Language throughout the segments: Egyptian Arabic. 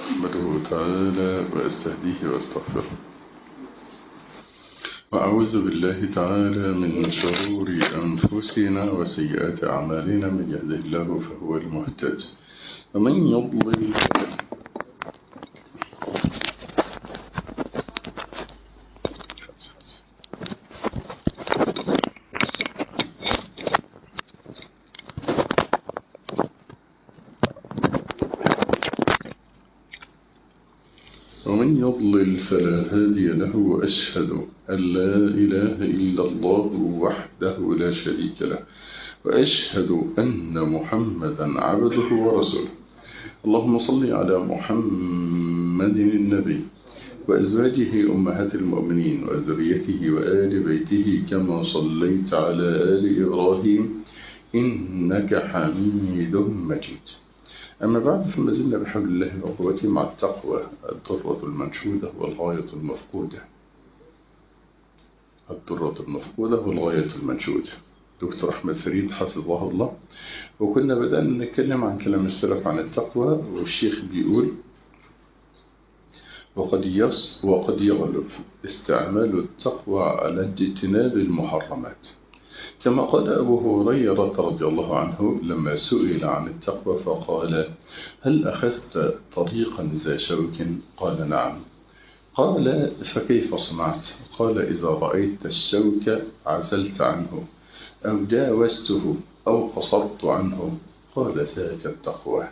أحمده تعالى وأستهديه وأستغفره وأعوذ بالله تعالى من شرور أنفسنا وسيئات أعمالنا من يهده الله فهو المهتد ومن يضلل ومن يضلل فلا هادي له وأشهد أن لا إله إلا الله وحده لا شريك له وأشهد أن محمدا عبده ورسوله اللهم صل على محمد النبي وأزواجه أمهات المؤمنين وذريته وآل بيته كما صليت على آل إبراهيم إنك حميد مجيد أما بعد فما زلنا بحول الله وقوته مع التقوى الضرة المنشودة والغاية المفقودة الضرة المفقودة والغاية المنشودة دكتور أحمد فريد حفظه الله وكنا بدأنا نتكلم عن كلام السلف عن التقوى والشيخ بيقول وقد يص وقد يغلب استعمال التقوى على اجتناب المحرمات كما قال أبو هريرة رضي الله عنه لما سئل عن التقوى فقال هل أخذت طريقا ذا شوك قال نعم قال فكيف صنعت قال إذا رأيت الشوك عزلت عنه أو جاوزته أو قصرت عنه قال ذاك التقوى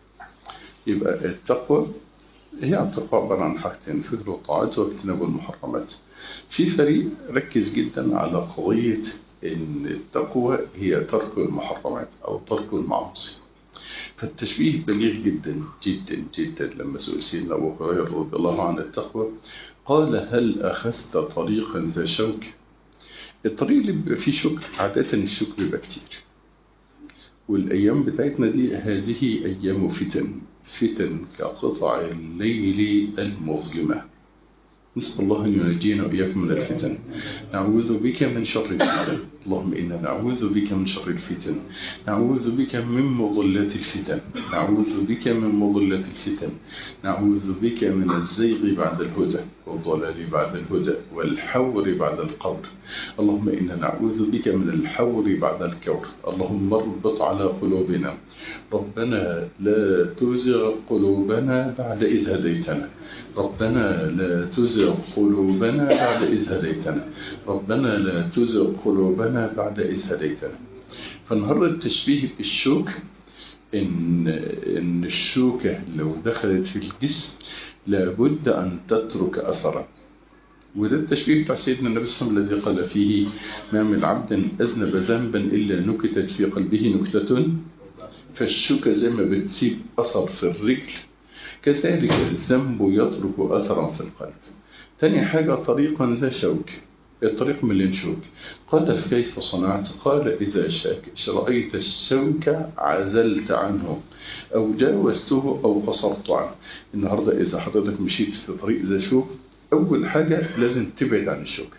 يبقى التقوى هي التقوى عبارة عن حاجتين فكر الطاعات واجتناب المحرمات في فريق ركز جدا على قضية إن التقوى هي ترك المحرمات أو ترك المعاصي فالتشبيه بليغ جدا جدا جدا لما سئل سيدنا أبو هريرة رضي الله عنه التقوى قال هل أخذت طريقا ذا شوك الطريق اللي بيبقى فيه شكر عادة الشكر بيبقى كتير والأيام بتاعتنا دي هذه أيام فتن فتن كقطع الليل المظلمة نسأل الله أن ينجينا وإياكم من الفتن نعوذ بك من شر الفتن اللهم إنا نعوذ بك من شر الفتن نعوذ بك من مضلات الفتن نعوذ بك من مضلات الفتن نعوذ بك من الزيغ بعد الهدى والضلال بعد الهدى والحور بعد القبر اللهم إنا نعوذ بك من الحور بعد الكور اللهم اربط على قلوبنا ربنا لا تزغ قلوبنا بعد إذ هديتنا ربنا لا تزغ قلوبنا بعد إذ هديتنا ربنا لا تزغ قلوبنا بعد إذ هديتنا فالنهاردة التشبيه بالشوك إن, إن الشوكة لو دخلت في الجسم لابد أن تترك أثرا وده التشبيه بتاع سيدنا النبي صلى الله عليه وسلم الذي قال فيه ما من عبد أذنب ذنبا إلا نكتت في قلبه نكتة فالشوكة زي ما بتسيب أثر في الرجل كذلك الذنب يترك أثرا في القلب تاني حاجة طريقا ذا شوك الطريق مليان شوك قال كيف صنعت قال إذا شاك رأيت الشوك عزلت عنه أو جاوزته أو قصرت عنه النهاردة إذا حضرتك مشيت في طريق ذا شوك أول حاجة لازم تبعد عن الشوك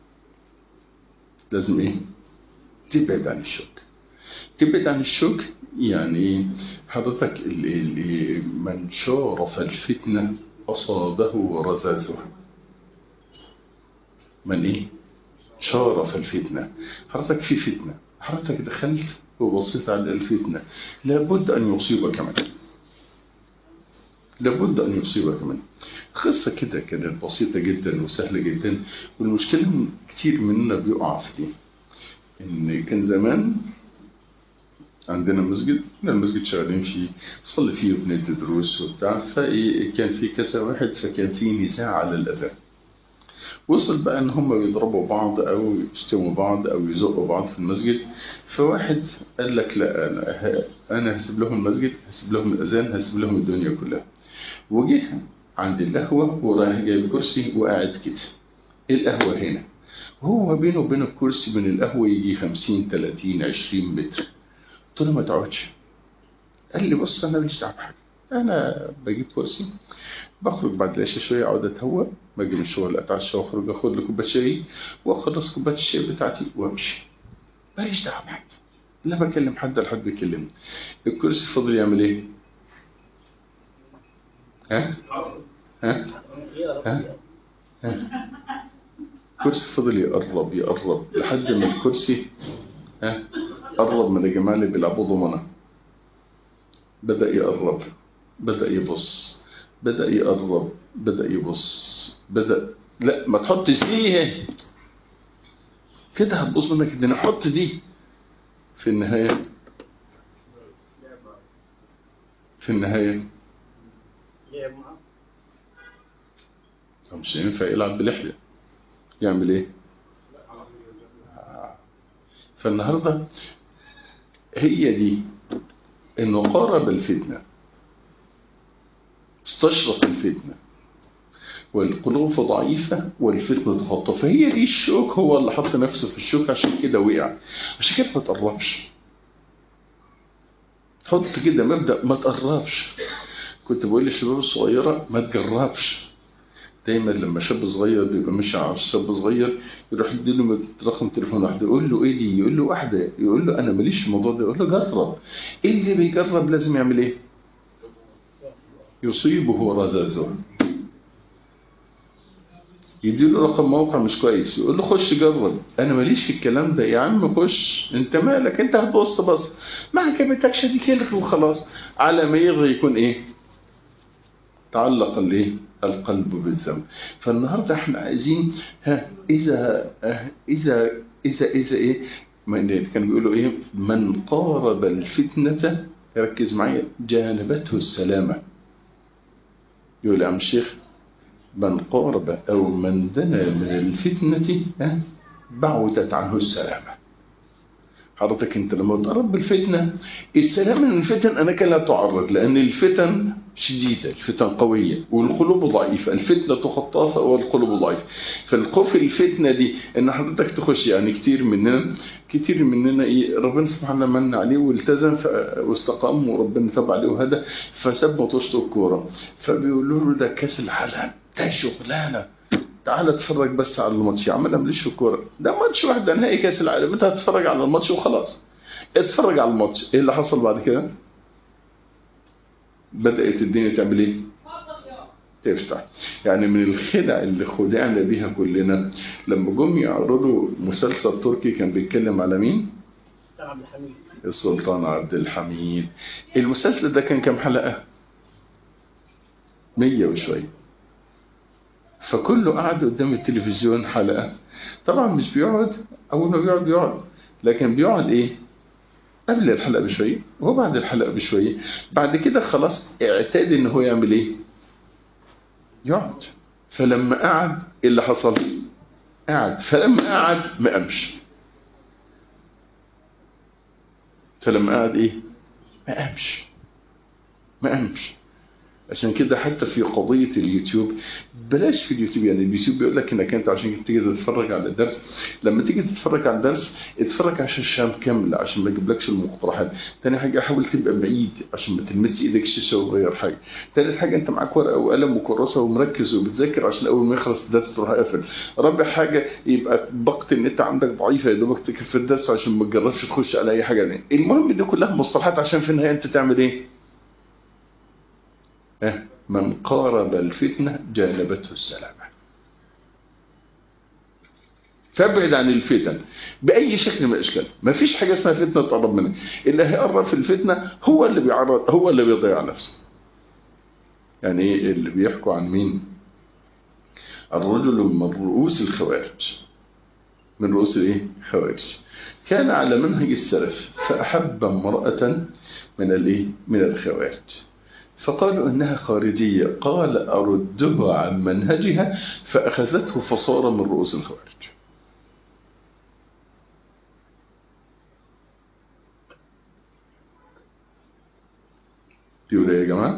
لازم إيه تبعد عن الشوك تبعد عن الشوك يعني حضرتك اللي من شارف الفتنة أصابه رزازها من إيه شارف الفتنة حضرتك في فتنة حضرتك دخلت وبصيت على الفتنة لابد أن يصيبك منها لابد أن يصيبك منها قصة كده كانت بسيطة جدا وسهلة جدا والمشكلة كتير مننا بيقع في دي إن كان زمان عندنا مسجد المسجد شغالين فيه صلي فيه وبندي دروس وبتاع فكان في كذا واحد فكان في نزاع على الأذان وصل بقى ان هم بيضربوا بعض او يشتموا بعض او يزقوا بعض في المسجد فواحد قال لك لا انا انا هسيب لهم المسجد هسيب لهم الاذان هسيب لهم الدنيا كلها وجه عند القهوه ورايح جايب كرسي وقاعد كده القهوه هنا وهو بينه وبين الكرسي من القهوه يجي 50 30 20 متر قلت له ما تقعدش قال لي بص انا ماليش دعوه بحاجه انا بجيب كرسي بخرج بعد العشاء شويه اقعد اتهوى باجي من الشغل اتعشى واخرج اخد لي كوبايه شاي واخلص كوبايه الشاي بتاعتي وامشي ماليش دعوه بحد لا بكلم حد ولا حد بيكلمني الكرسي فضل يعمل ايه ها ها ها ها كرسي فضل يقرب يقرب لحد ما الكرسي ها قرب من الجماعة اللي بيلعبوا ضمنة بدأ يقرب بدأ يبص بدأ يقرب بدأ يبص بدأ لا ما تحطش دي كده هتبص منك الدنيا حط دي في النهاية في النهاية مش ينفع يلعب بلحية يعمل ايه فالنهاردة هي دي انه قارب الفتنة استشرق الفتنة والقلوب ضعيفة والفتنة تخطى فهي دي الشوك هو اللي حط نفسه في الشوك عشان كده وقع عشان كده ما تقربش حط كده مبدأ ما تقربش كنت بقول للشباب الصغيرة ما تجربش دايما لما شاب صغير بيبقى ماشي على شاب صغير يروح يديله رقم تليفون واحد يقول له ايه دي يقول له واحده يقول له انا ماليش في الموضوع ده يقول له جرب ايه اللي بيجرب لازم يعمل ايه يصيبه رذاذه يديله رقم موقع مش كويس يقول له خش جرب انا ماليش في الكلام ده يا عم خش انت مالك انت هتبص بص ما عجبتكش دي كده وخلاص على ما يغي يكون ايه تعلق الايه القلب بالذنب فالنهارده احنا عايزين ها اذا اذا اذا اذا ايه كانوا بيقولوا ايه من قارب الفتنه ركز معايا جانبته السلامه يقول يا عم الشيخ من قارب او من دنا من الفتنه ها بعدت عنه السلامه حضرتك انت لما تقرب بالفتنه السلام من الفتن انك لا تعرض لان الفتن شديدة الفتن قوية والقلوب ضعيفة الفتنة خطافة والقلوب ضعيفة فالخوف الفتنة دي ان حضرتك تخش يعني كتير مننا كتير مننا ايه ربنا سبحانه من عليه والتزم واستقام وربنا تاب عليه وهدى فساب مطوشته الكورة فبيقولوا له ده كاس العالم ده شغلانة تعال اتفرج بس على الماتش يا عم انا ماليش في الكوره ده ماتش واحد ده نهائي كاس العالم انت هتتفرج على الماتش وخلاص اتفرج على الماتش ايه اللي حصل بعد كده بدات الدنيا تعمل ايه تفتح يعني من الخدع اللي خدعنا بيها كلنا لما جم يعرضوا مسلسل تركي كان بيتكلم على مين عبد الحميد السلطان عبد الحميد المسلسل ده كان كام حلقه مية وشويه فكله قعد قدام التلفزيون حلقة طبعا مش بيقعد أول ما بيقعد بيقعد لكن بيقعد إيه قبل الحلقة بشوية وبعد الحلقة بشوية بعد كده خلاص اعتاد إن هو يعمل إيه يقعد فلما قعد إيه اللي حصل قعد فلما قعد ما قامش فلما قعد إيه ما قامش ما قامش عشان كده حتى في قضية اليوتيوب بلاش في اليوتيوب يعني اليوتيوب بيقول لك انك انت عشان تيجي تتفرج على الدرس لما تيجي تتفرج على الدرس اتفرج عشان الشام كاملة عشان ما يجيبلكش المقترحات تاني حاجة حاول تبقى بعيد عشان ما تلمس ايدك الشاشة وتغير حاجة تالت حاجة انت معاك ورقة وقلم وكراسة ومركز وبتذاكر عشان اول ما يخلص الدرس تروح قافل رابع حاجة يبقى ضغط النت عندك ضعيفة يا دوبك تكفي الدرس عشان ما تجربش تخش على اي حاجة دي. المهم دي كلها مصطلحات عشان في النهاية انت تعمل ايه؟ من قارب الفتنة جانبته السلامة فابعد عن الفتن بأي شكل من الأشكال ما فيش حاجة اسمها فتنة تقرب منك اللي هيقرب في الفتنة هو اللي بيعرض هو اللي بيضيع نفسه يعني ايه اللي بيحكوا عن مين الرجل من رؤوس الخوارج من رؤوس الايه خوارج كان على منهج السلف فأحب امرأة من الايه من الخوارج فقالوا إنها خارجية قال أردها عن منهجها فأخذته فصار من رؤوس الخوارج يقول يا جماعة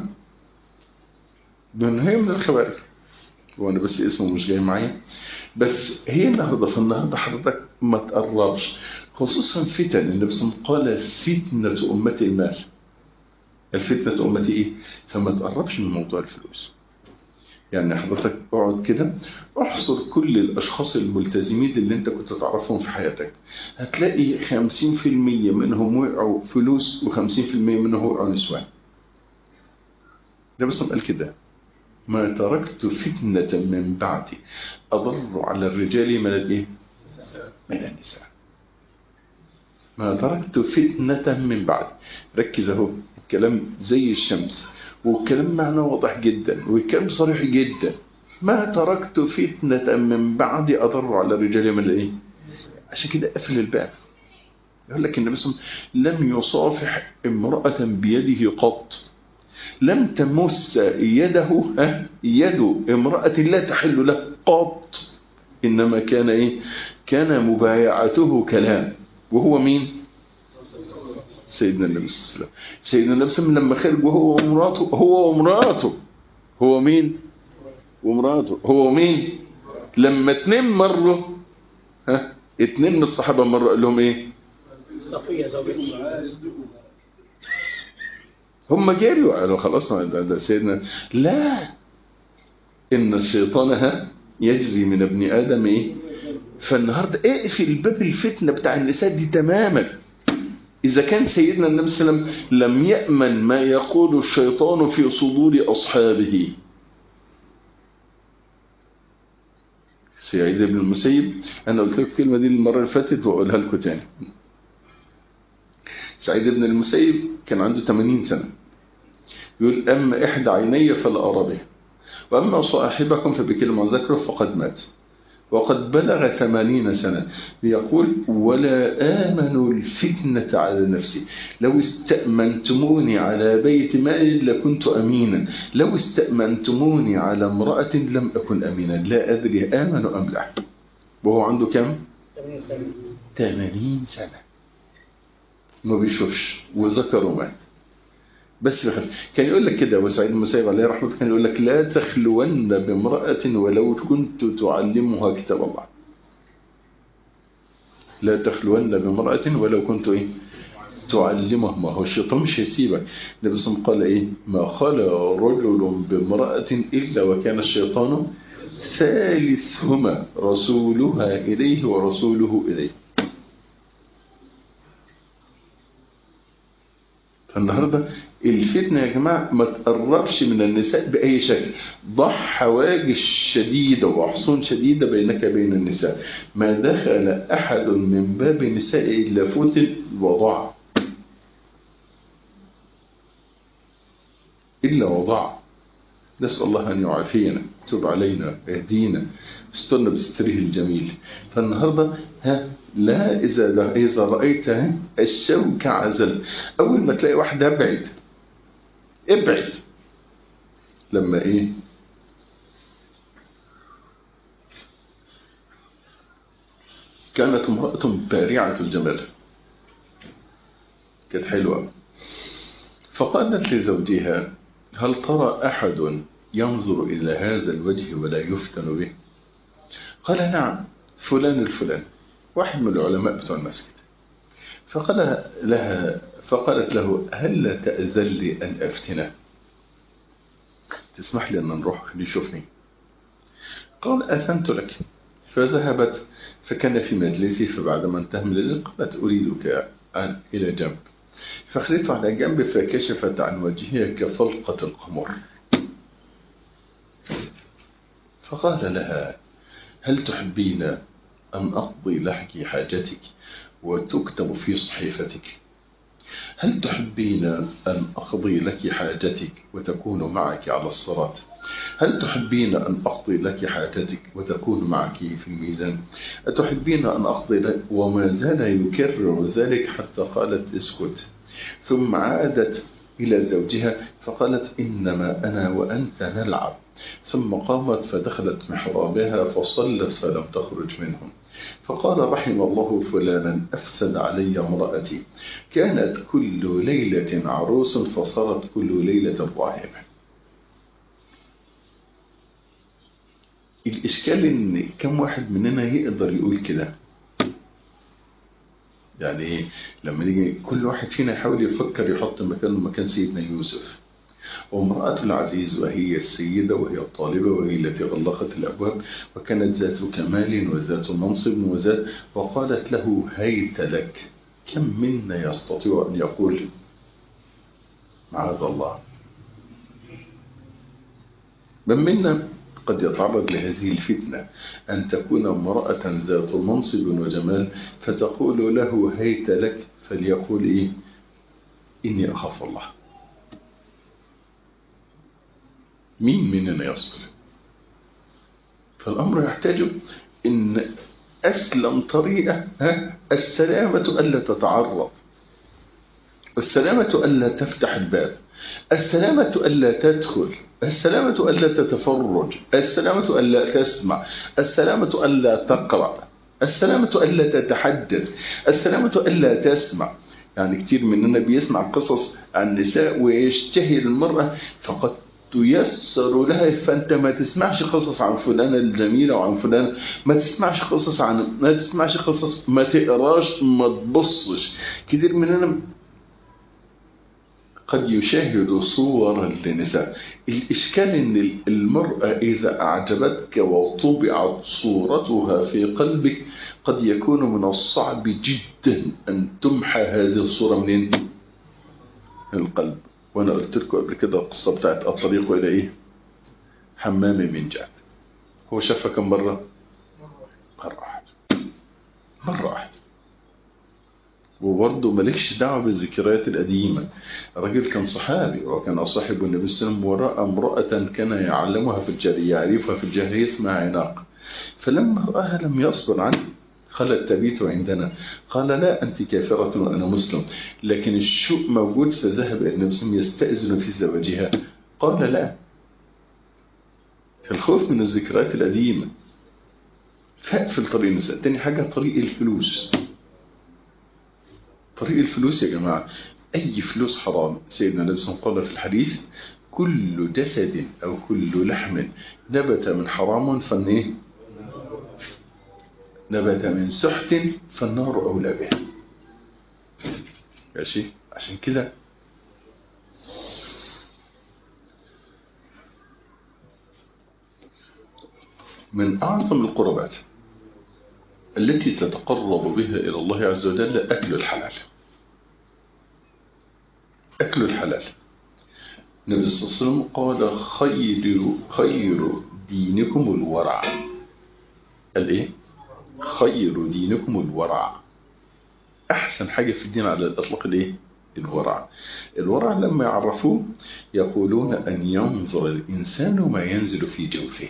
هي من الخوارج وانا بس اسمه مش جاي معايا بس هي النهارده في النهارده حضرتك ما تقربش خصوصا فتن النبي صلى الله عليه وسلم قال فتنة أمتي المال الفتنة أمتي إيه؟ فما تقربش من موضوع الفلوس يعني حضرتك اقعد كده احصر كل الأشخاص الملتزمين اللي انت كنت تعرفهم في حياتك هتلاقي 50% منهم وقعوا فلوس و50% منهم وقعوا نسوان ده بس قال كده ما تركت فتنة من بعدي أضر على الرجال من الإيه؟ من النساء ما تركت فتنة من بعد ركز اهو الكلام زي الشمس والكلام معنى واضح جدا والكلام صريح جدا ما تركت فتنة من بعد أضر على الرجال من الإيه؟ عشان كده قفل الباب يقول لك النبي صلى الله عليه وسلم لم يصافح امرأة بيده قط لم تمس يده يد امرأة لا تحل له قط إنما كان إيه كان مبايعته كلام وهو مين سيدنا النبي صلى الله عليه وسلم سيدنا النبي صلى الله عليه وسلم لما خرج وهو ومراته هو ومراته هو مين ومراته هو مين لما اتنين مروا ها اتنين من الصحابة مروا قال لهم ايه صفية زوجتي هم جريوا قالوا خلاص ده, ده سيدنا لا ان الشيطان ها يجري من ابن ادم ايه فالنهارده اقفل باب الفتنه بتاع النساء دي تماما اذا كان سيدنا النبي صلى الله عليه وسلم لم يامن ما يقول الشيطان في صدور اصحابه سعيد بن المسيب انا قلت لكم الكلمه دي المره اللي فاتت واقولها لكم تاني سعيد بن المسيب كان عنده 80 سنه يقول اما احدى عيني فلا ارى به واما صاحبكم فبكلمه ذكره فقد مات وقد بلغ ثمانين سنة يقول ولا آمنوا الفتنة على نفسي لو استأمنتموني على بيت مال لكنت أمينا لو استأمنتموني على امرأة لم أكن أمينا لا أدري آمن أم لا وهو عنده كم؟ 80 سنة 80 سنة ما بيشوفش وذكره مات بس بخف. كان يقول لك كده وسعيد المسيب عليه رحمه الله كان يقول لك لا تخلون بامرأة ولو كنت تعلمها كتاب الله لا تخلون بامرأة ولو كنت ايه تعلمها ما هو الشيطان مش هيسيبك النبي صلى الله عليه وسلم قال ايه ما خلا رجل بامرأة إلا وكان الشيطان ثالثهما رسولها إليه ورسوله إليه فالنهاردة الفتنة يا جماعة ما تقربش من النساء بأي شكل ضع حواجز شديدة وحصون شديدة بينك وبين النساء ما دخل أحد من باب النساء إلا فتن وضع إلا وضع نسأل الله أن يعافينا تب علينا يهدينا استرنا بستره الجميل فالنهاردة ها لا إذا لا إذا رأيت ها الشوك عزل أول ما تلاقي واحد ابعد ابعد لما إيه كانت امرأة بارعة الجمال كانت حلوة فقالت لزوجها هل ترى أحد ينظر إلى هذا الوجه ولا يفتن به قال نعم فلان الفلان واحد من العلماء بتوع المسجد فقال لها فقالت له هل تأذن لي أن أفتنه تسمح لي أن نروح ليشوفني قال أذنت لك فذهبت فكان في مجلسي فبعدما انتهى من مجلسي قالت أريدك أن إلى جنب فخذته على جنب فكشفت عن وجهها كفلقة القمر فقال لها هل تحبين أن أقضي لك حاجتك وتكتب في صحيفتك هل تحبين أن أقضي لك حاجتك وتكون معك على الصراط هل تحبين أن أقضي لك حاجتك وتكون معك في الميزان أتحبين أن أقضي لك وما زال يكرر ذلك حتى قالت اسكت ثم عادت إلى زوجها فقالت إنما أنا وأنت نلعب ثم قامت فدخلت محرابها فصلت فلم تخرج منهم فقال رحم الله فلانا أفسد علي امرأتي كانت كل ليلة عروس فصارت كل ليلة راهبة الإشكال إن كم واحد مننا يقدر يقول كده يعني ايه لما نيجي كل واحد فينا يحاول يفكر يحط مكانه مكان سيدنا يوسف وامرأة العزيز وهي السيدة وهي الطالبة وهي التي غلقت الأبواب وكانت ذات كمال وذات منصب وذات وقالت له هيت لك كم منا يستطيع أن يقول معاذ الله من منا قد يتعرض لهذه الفتنة أن تكون امرأة ذات منصب وجمال فتقول له هيت لك فليقول إيه إني أخاف الله مين مننا يصبر فالأمر يحتاج إن أسلم طريقة ها السلامة ألا تتعرض السلامة ألا تفتح الباب السلامة ألا تدخل السلامة ألا تتفرج السلامة ألا تسمع السلامة ألا تقرأ السلامة ألا تتحدث السلامة ألا تسمع يعني كتير مننا بيسمع قصص عن النساء ويشتهي المرأة فقد تيسر لها فانت ما تسمعش قصص عن فلانة الجميلة وعن فلانة ما تسمعش قصص عن ما تسمعش قصص ما تقراش ما تبصش كتير مننا قد يشاهد صورا لنساء الإشكال أن المرأة إذا أعجبتك وطبعت صورتها في قلبك قد يكون من الصعب جدا أن تمحى هذه الصورة منين؟ من القلب وأنا قلت لكم قبل كده القصة بتاعت الطريق إلى إيه؟ حمام من جعد هو شافها كم مرة؟ مرة واحدة مرة واحدة وبرضه مالكش دعوه بالذكريات القديمه الراجل كان صحابي وكان صاحب النبي صلى الله عليه وسلم وراء امراه كان يعلمها في الجاريه يعرفها في الجاهليه اسمها عناق فلما راها لم يصبر عنه قالت تبيت عندنا قال لا أنت كافرة وأنا مسلم لكن الشوء موجود فذهب إلى النبي صلى الله عليه وسلم يستأذن في زواجها قال لا الخوف من الذكريات القديمة فاقفل طريق النساء تاني حاجة طريق الفلوس طريق الفلوس يا جماعة أي فلوس حرام سيدنا النبي صلى الله عليه وسلم قال في الحديث كل جسد أو كل لحم نبت من حرام فالنيه نبت من سحت فالنار أولى به ماشي عشان كده من أعظم القربات التي تتقرب بها إلى الله عز وجل أكل الحلال أكل الحلال النبي صلى الله عليه وسلم قال خير خير دينكم الورع قال إيه خير دينكم الورع أحسن حاجة في الدين على الإطلاق الإيه الورع الورع لما يعرفوه يقولون أن ينظر الإنسان ما ينزل في جوفه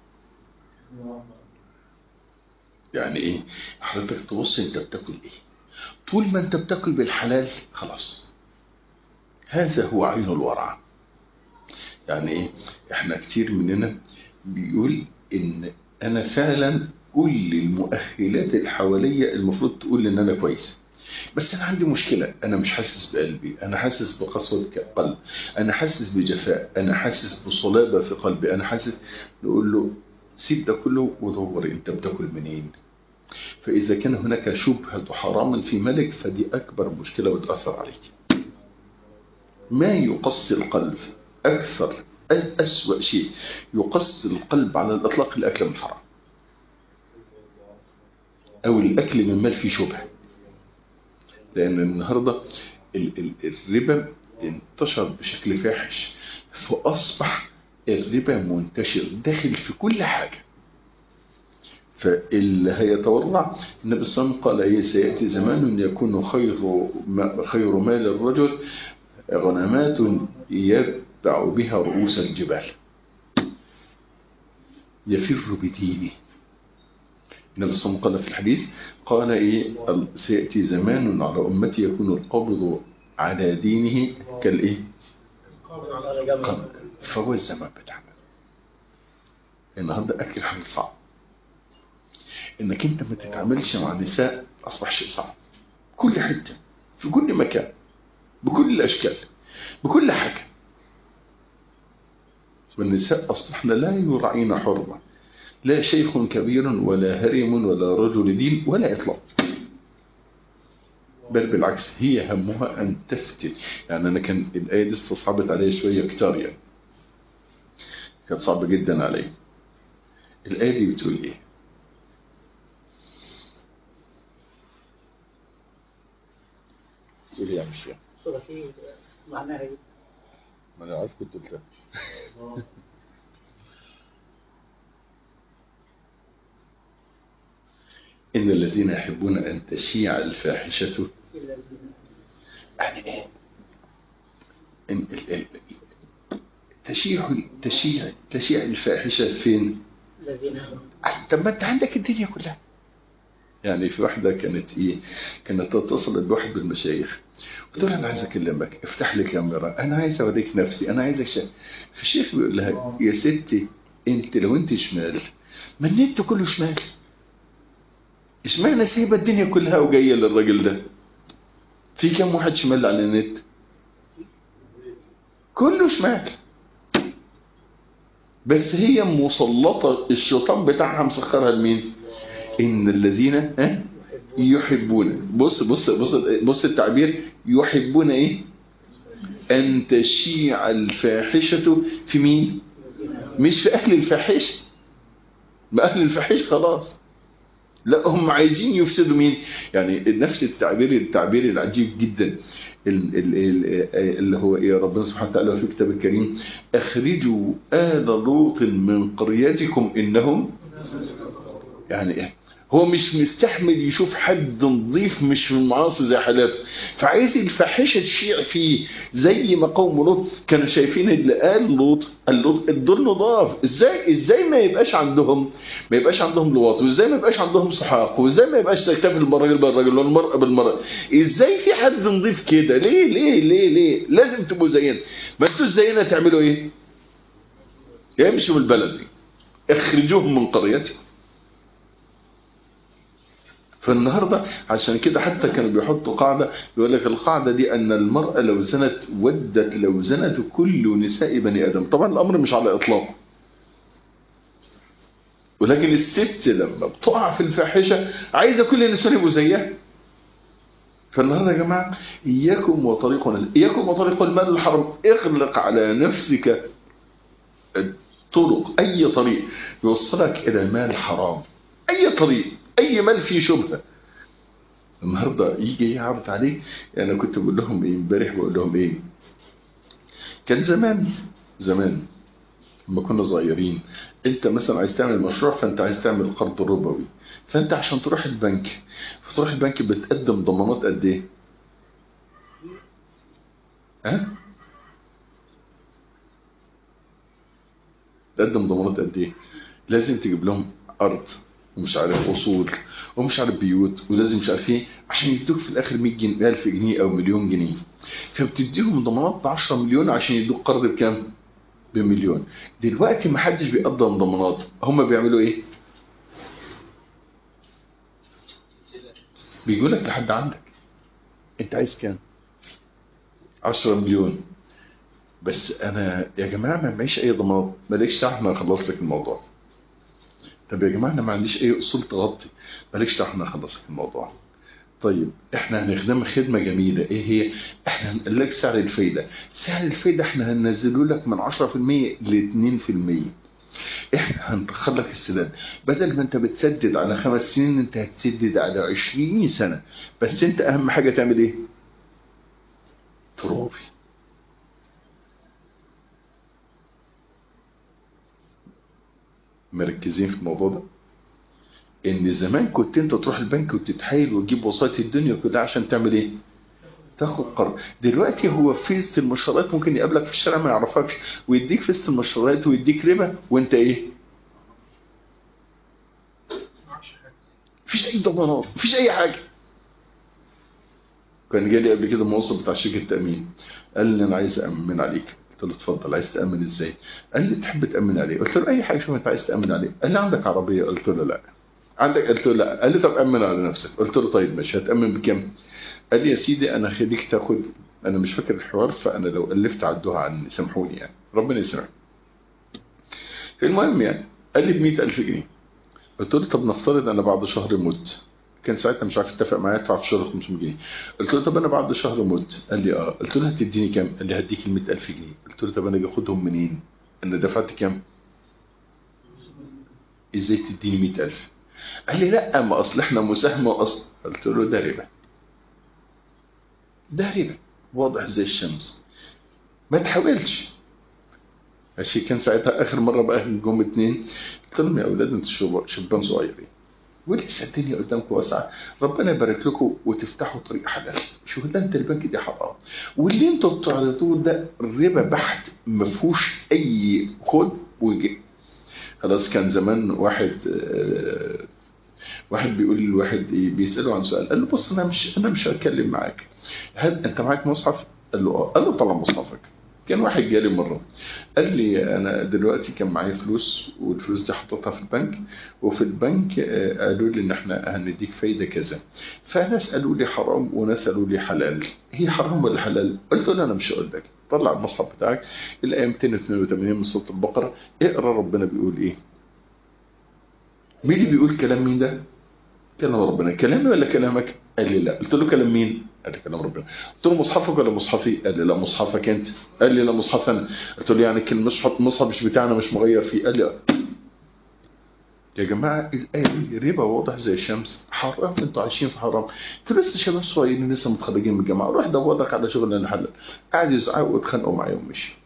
يعني ايه حضرتك تبص انت بتاكل ايه طول ما انت بتاكل بالحلال خلاص هذا هو عين الورع يعني ايه احنا كتير مننا بيقول ان انا فعلا كل المؤهلات اللي حواليا المفروض تقول ان انا كويس بس انا عندي مشكلة انا مش حاسس بقلبي انا حاسس بقسوة قلب انا حاسس بجفاء انا حاسس بصلابة في قلبي انا حاسس نقول له سيب ده كله ودور انت بتاكل منين فإذا كان هناك شبهة حرام في ملك فدي أكبر مشكلة بتأثر عليك ما يقص القلب أكثر أسوأ شيء يقص القلب على الإطلاق الأكل من حرام أو الأكل من مال فيه شبهة لأن النهاردة الربا انتشر بشكل فاحش فأصبح الربا منتشر داخل في كل حاجة فاللي هيتورع النبي صلى الله عليه وسلم قال ايه سيأتي زمان يكون خير خير مال الرجل غنمات يتبع بها رؤوس الجبال يفر بدينه النبي صلى الله عليه وسلم قال في الحديث قال ايه سيأتي زمان على أمتي يكون القبض على دينه كالايه قبض فهو الزمان بتاعنا النهارده اكل حل صعب انك انت ما تتعاملش مع النساء اصبح شيء صعب كل حته في كل مكان بكل الاشكال بكل حاجه والنساء اصبحنا لا يراعين حرمه لا شيخ كبير ولا هرم ولا رجل دين ولا اطلاق بل بالعكس هي همها ان تفتن يعني انا كان الايه دي استصعبت عليا شويه كتار يعني كانت صعبه جدا عليا الايه دي بتقول ايه تقول يا مش صورة فيه معناها ايه؟ ما انا عارف كنت قلتها إن الذين يحبون أن تشيع الفاحشة يعني إيه إن ال- ال- تشيع تشيع تشيع الفاحشة فين؟ الذين أي، طب ما أنت عندك الدنيا كلها يعني في واحدة كانت إيه كانت اتصلت بواحد بالمشايخ قلت له أنا عايز أكلمك افتح لي كاميرا أنا عايز أوريك نفسي أنا عايزك شيء فالشيخ بيقول لها يا ستي أنت لو أنت شمال ما النت كله شمال اشمعنى سايبة الدنيا كلها وجاية للراجل ده في كم واحد شمال على النت كله شمال بس هي مسلطة الشيطان بتاعها مسخرها لمين إن الذين ها يحبون بص بص بص بص التعبير يحبون ايه ان تشيع الفاحشة في مين مش في اهل الفاحشة ما اهل الفاحشة خلاص لا هم عايزين يفسدوا مين يعني نفس التعبير التعبير العجيب جدا ال- ال- ال- اللي هو ايه ربنا سبحانه وتعالى في الكتاب الكريم اخرجوا آل لوط من قريتكم انهم يعني ايه هو مش مستحمل يشوف حد نظيف مش في المعاصي زي حالاته فعايز الفاحشه تشيع فيه زي ما قوم لوط كانوا شايفين اللي قال لوط قال لوط دول نضاف ازاي ازاي ما يبقاش عندهم ما يبقاش عندهم لواط وازاي ما يبقاش عندهم سحاق وازاي ما يبقاش تكتفي الراجل بالراجل والمرأة بالمرأة ازاي في حد نظيف كده ليه ليه ليه ليه لازم تبقوا زينا ما انتوا زينا تعملوا ايه يمشوا البلد دي اخرجوهم من قريتكم فالنهاردة عشان كده حتى كانوا بيحطوا قاعدة يقول لك القاعدة دي أن المرأة لو زنت ودت لو زنت كل نساء بني آدم طبعا الأمر مش على إطلاقه ولكن الست لما بتقع في الفاحشة عايزة كل النساء يبقوا زيها فالنهارده يا جماعة إياكم وطريق نز... إياكم وطريق المال الحرام اغلق على نفسك طرق أي طريق يوصلك إلى مال حرام أي طريق أي مال فيه شبهة النهاردة يجي يعرض عليه أنا يعني كنت بقول لهم إيه امبارح بقول لهم إيه كان زمان زمان لما كنا صغيرين انت مثلا عايز تعمل مشروع فانت عايز تعمل قرض ربوي فانت عشان تروح البنك فتروح البنك بتقدم ضمانات قد ايه ها تقدم ضمانات قد ايه لازم تجيب لهم ارض ومش عارف اصول ومش عارف بيوت ولازم مش عارف ايه عشان يدوك في الاخر 100 جنيه 1000 جنيه او مليون جنيه فبتديهم ضمانات ب 10 مليون عشان يدوك قرض بكام بمليون دلوقتي ما حدش بيقدم ضمانات هم بيعملوا ايه بيقول لك لحد عندك انت عايز كام 10 مليون بس انا يا جماعه ما معيش اي ضمانات مالكش دعوه انا هخلص لك الموضوع طب يا جماعه انا ما عنديش اي اصول تغطي مالكش دعوه انا هخلص لك الموضوع طيب احنا هنخدمك خدمه جميله ايه هي احنا هنقول لك سعر الفايده سعر الفايده احنا هننزله لك من 10% ل 2% احنا هنتخر لك السداد بدل ما انت بتسدد على خمس سنين انت هتسدد على 20 سنه بس انت اهم حاجه تعمل ايه تروفي مركزين في الموضوع ده ان زمان كنت انت تروح البنك وتتحايل وتجيب وسائط الدنيا كلها عشان تعمل ايه تاخد قرض دلوقتي هو فيزة المشتريات ممكن يقابلك في الشارع ما يعرفكش ويديك فيزة المشتريات ويديك ربا وانت ايه مفيش اي ضمانات مفيش اي حاجه كان جالي قبل كده موظف بتاع شركه تامين قال لي انا عايز امن عليك قلت له اتفضل عايز تامن ازاي قال لي تحب تامن عليه قلت له اي حاجه شوف انت عايز تامن عليه قال لي عندك عربيه قلت له لا عندك قلت له لا قال لي طب امن على نفسك قلت له طيب ماشي هتامن بكام قال لي يا سيدي انا خليك تاخد انا مش فاكر الحوار فانا لو الفت عدوها عني سامحوني يعني ربنا يسامحك المهم يعني قال لي ب 100000 جنيه قلت له طب نفترض انا بعد شهر مت كان ساعتها مش عارف اتفق معايا ادفع في الشهر 500 جنيه قلت له طب انا بعد شهر مت قال لي اه قلت له هتديني كام قال لي هديك ال 100000 جنيه قلت له طب انا اجي اخدهم منين انا دفعت كام ازاي تديني 100000 قال لي لا ما اصل احنا مساهمه اصلا قلت له ده ربا ده ربا واضح زي الشمس ما تحاولش ماشي كان ساعتها اخر مره بقى جم اتنين قلت لهم يا اولاد انتوا شبان صغيرين ولسه الدنيا قدامكم واسعه ربنا يبارك لكم وتفتحوا طريق حلال شغلانه البنك دي حرام واللي انتوا بتعرضوه ده ربا بحت ما فيهوش اي خد وجي خلاص كان زمان واحد آه، واحد بيقول لواحد ايه بيساله عن سؤال قال له بص انا مش انا مش هتكلم معاك هل انت معاك مصحف قال له اه قال له طلع مصحفك كان واحد جالي مره قال لي انا دلوقتي كان معايا فلوس والفلوس دي حطيتها في البنك وفي البنك آه، قالوا لي ان احنا هنديك فايده كذا فناس قالوا لي حرام وناس قالوا لي حلال هي حرام ولا حلال قلت له انا مش هقول لك طلع المصحف بتاعك الايه 282 من سوره البقره اقرا ربنا بيقول ايه مين اللي بيقول كلام مين ده كلام ربنا كلامي ولا كلامك قال لي لا قلت له كلام مين قال لي كلام ربنا قلت له مصحفك ولا مصحفي قال لي لا مصحفك انت قال لي لا مصحف انا قلت له يعني كل مصحف مصحف مش بتاعنا مش مغير فيه قال لي آه. يا جماعة الآية دي ربا واضح زي الشمس حرام انتوا عايشين في حرام انتوا لسه شباب صغيرين لسه متخرجين من الجامعة روح دور لك على شغل حلال قاعد يزعقوا ويتخانقوا معايا ومشي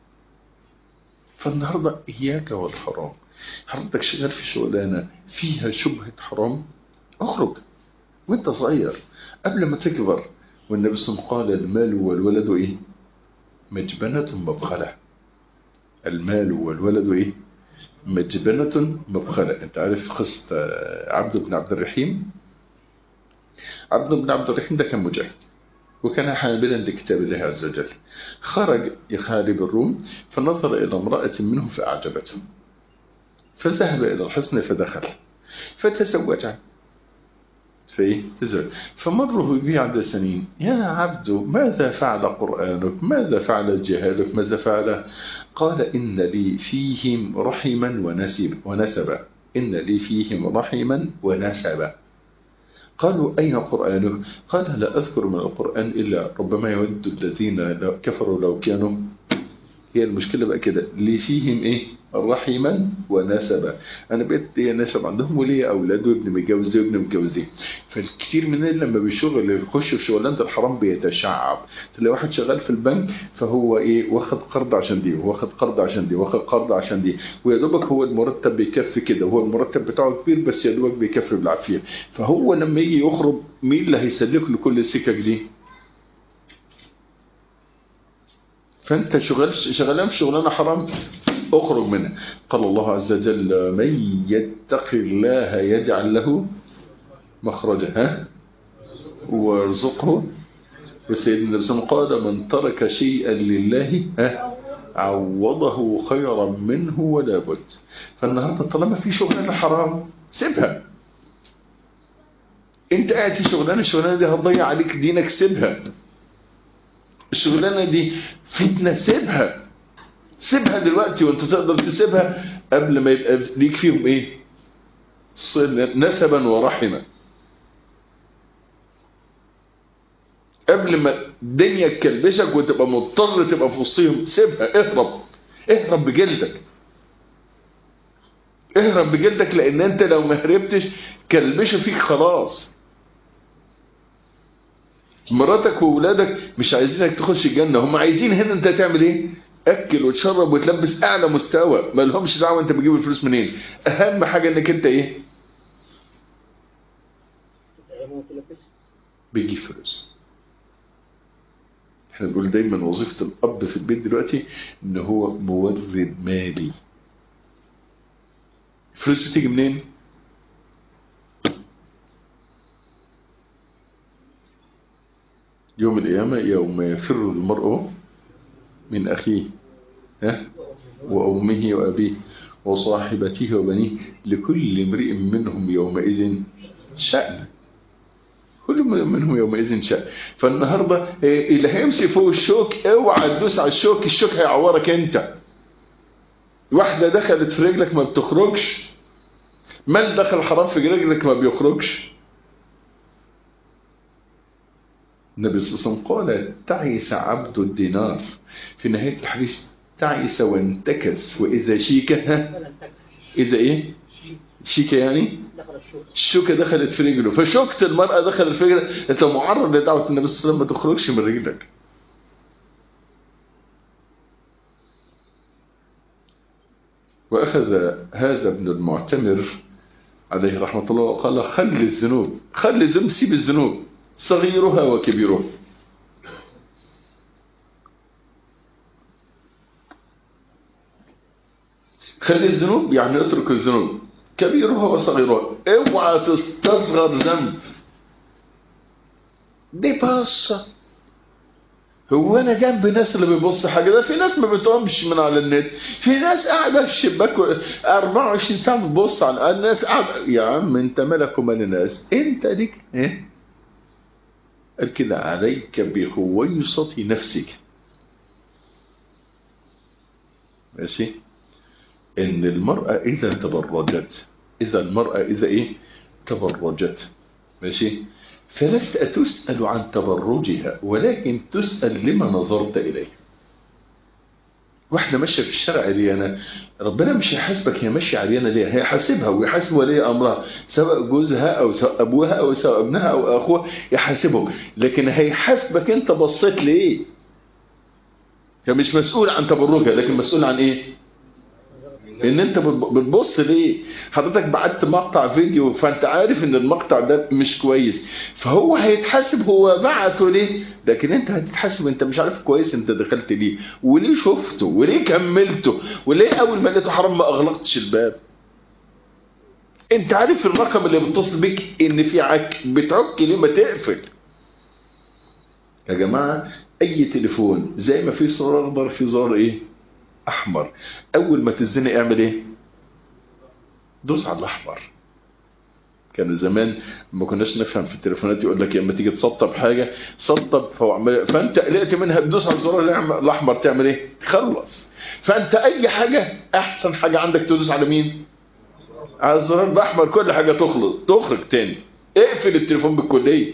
فالنهارده إياك والحرام حضرتك شغال في شغلانة فيها شبهة حرام اخرج وانت صغير قبل ما تكبر والنبي صلى الله عليه وسلم قال المال والولد ايه مجبنة مبخلة المال والولد ايه مجبنة مبخلة انت عارف قصة آه، عبد بن عبد الرحيم عبد بن عبد الرحيم ده كان مجاهد وكان حاملا لكتاب الله عز وجل خرج يحارب الروم فنظر إلى امرأة منهم فأعجبته فذهب إلى الحصن فدخل فتزوجها فإيه؟ تزوج فمره به عدد سنين يا عبد ماذا فعل قرآنك ماذا فعل جهادك ماذا فعل قال إن لي فيهم رحما ونسب ونسبا إن لي فيهم رحما ونسبا قالوا أين قرآنك قال لا أذكر من القرآن إلا ربما يود الذين لو- كفروا لو كانوا هي المشكلة بقى كده اللي فيهم إيه رحما ونسبا أنا بقيت هي نسب عندهم وليه أولاد وابن متجوز دي وابن متجوز دي فالكتير مننا لما بيشغل يخش في شغلانة الحرام بيتشعب تلاقي واحد شغال في البنك فهو إيه واخد قرض عشان دي واخد قرض عشان دي واخد قرض عشان دي ويا دوبك هو المرتب بيكفي كده هو المرتب بتاعه كبير بس يا دوبك بيكفي بالعافية فهو لما يجي يخرج مين اللي هيسلك له كل السكك دي فانت شغال شغلان في شغلانه حرام اخرج منها قال الله عز وجل من يتق الله يجعل له مخرجا ها وارزقه وسيدنا النبي صلى الله عليه وسلم قال من ترك شيئا لله ها عوضه خيرا منه ولا بد فالنهارده طالما في شغلانه حرام سيبها انت قاعد في شغلانه الشغلانه دي هتضيع عليك دينك سيبها الشغلانه دي فتنه سيبها سيبها دلوقتي وانت تقدر تسيبها قبل ما يبقى ليك فيهم ايه صلة نسبا ورحما قبل ما الدنيا تكلبشك وتبقى مضطر تبقى في وسطهم سيبها اهرب اهرب بجلدك اهرب بجلدك لان انت لو ما هربتش كلبشوا فيك خلاص مراتك وولادك مش عايزينك تخش الجنة هم عايزين هنا انت تعمل ايه اكل وتشرب وتلبس اعلى مستوى ما لهمش دعوه انت بتجيب الفلوس منين اهم حاجه انك انت ايه تطعمه وتلبسه بيجيب فلوس احنا بنقول دايما وظيفه الاب في البيت دلوقتي ان هو مورد مالي الفلوس بتيجي منين يوم القيامة يوم يفر المرء من أخيه ها وأمه وأبيه وصاحبته وبنيه لكل امرئ منهم يومئذ شأن كل منهم يومئذ شأن فالنهاردة إيه، اللي هيمسك فوق الشوك اوعى تدوس على الشوك الشوك هيعورك انت واحدة دخلت في رجلك ما بتخرجش مال دخل حرام في رجلك ما بيخرجش النبي صلى الله عليه وسلم قال تعس عبد الدينار في نهاية الحديث تعس وانتكس وإذا شيك ها فلن تكفي إذا إيه شيك يعني دخل الشوك الشوكة دخلت في رجله فشوكة المرأة دخلت في رجلك أنت معرض لدعوة النبي صلى الله عليه وسلم ما تخرجش من رجلك وأخذ هذا ابن المعتمر عليه رحمة الله وقال خلي الذنوب خلي الذنوب سيب الذنوب صغيرها وكبيرها خلي الذنوب يعني اترك الذنوب كبيرها وصغيرها اوعى تستصغر ذنب دي بصة هو انا جنب ناس اللي بيبص حاجه ده في ناس ما بتقومش من على النت في ناس قاعده في الشباك 24 ساعه بتبص على الناس قاعده يا عم انت مالك ومال الناس انت ليك ايه قال كده عليك بخويصة نفسك ماشي ان المرأة اذا تبرجت اذا المرأة اذا ايه تبرجت ماشي فلست تسأل عن تبرجها ولكن تسأل لما نظرت إليه واحدة ماشية في الشارع عريانة ربنا مش هيحاسبك هي ماشية عريانة ليه هيحاسبها ويحاسب ولي أمرها سواء جوزها أو سواء أبوها أو سواء ابنها أو أخوها يحاسبه لكن هيحاسبك أنت بصيت ليه فمش مسؤول عن تبرجها لكن مسؤول عن إيه ان انت بتبص ليه حضرتك بعت مقطع فيديو فانت عارف ان المقطع ده مش كويس فهو هيتحاسب هو بعته ليه لكن انت هتتحاسب انت مش عارف كويس انت دخلت ليه وليه شفته وليه كملته وليه اول ما لقيته حرام ما اغلقتش الباب انت عارف الرقم اللي بيتصل بيك ان في عك بتعك ليه ما تقفل يا جماعه اي تليفون زي ما في زرار اخضر في زرار ايه احمر اول ما تزنق اعمل ايه دوس على الاحمر كان زمان ما كناش نفهم في التليفونات يقول لك لما تيجي تسطب حاجه سطب فانت قلقت منها تدوس على الزرار الاحمر تعمل ايه خلص فانت اي حاجه احسن حاجه عندك تدوس على مين على الزرار الاحمر كل حاجه تخلص تخرج تاني اقفل التليفون بالكليه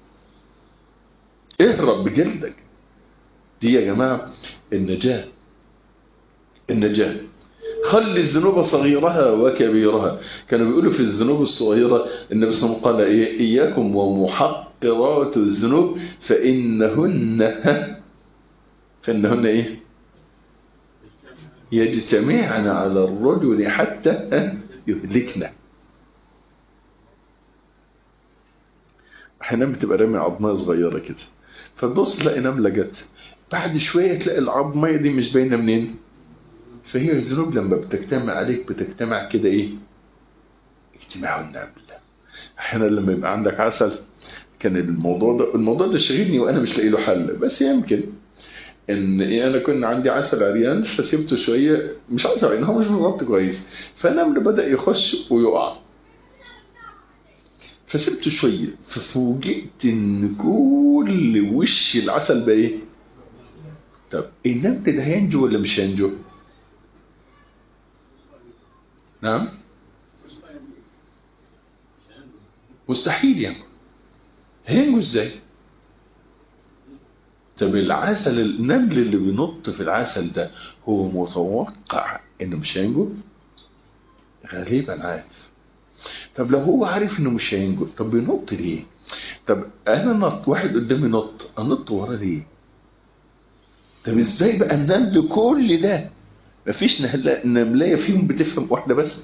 اهرب بجلدك دي يا جماعه النجاه النجاة خلي الذنوب صغيرها وكبيرها كانوا بيقولوا في الذنوب الصغيرة النبي صلى الله عليه وسلم قال إيه إياكم ومحقرات الذنوب فإنهن فإنهن إيه يجتمعن على الرجل حتى يهلكنا احيانا بتبقى رامي عظمه صغيره كده فتبص تلاقي نمله جت بعد شويه تلاقي العظمه دي مش باينه منين فهي الذنوب لما بتجتمع عليك بتجتمع كده ايه اجتماع النمل احيانا لما يبقى عندك عسل كان الموضوع ده الموضوع ده شاغلني وانا مش لاقي له حل بس يمكن ان انا كنا عندي عسل عريان فسيبته شويه مش عايز ان هو مش مغطي كويس فالنمل بدا يخش ويقع فسبته شويه ففوجئت ان كل وش العسل بقى ايه طب النمل ده هينجو ولا مش هينجو نعم مستحيل يعني هينجو ازاي طب العسل النمل اللي بينط في العسل ده هو متوقع انه مش هينجو غالبا عارف طب لو هو عارف انه مش هينجو طب بينط ليه طب انا نط واحد قدامي نط انط وراه ليه طب ازاي بقى النمل كل ده مفيش نملايه فيهم بتفهم واحده بس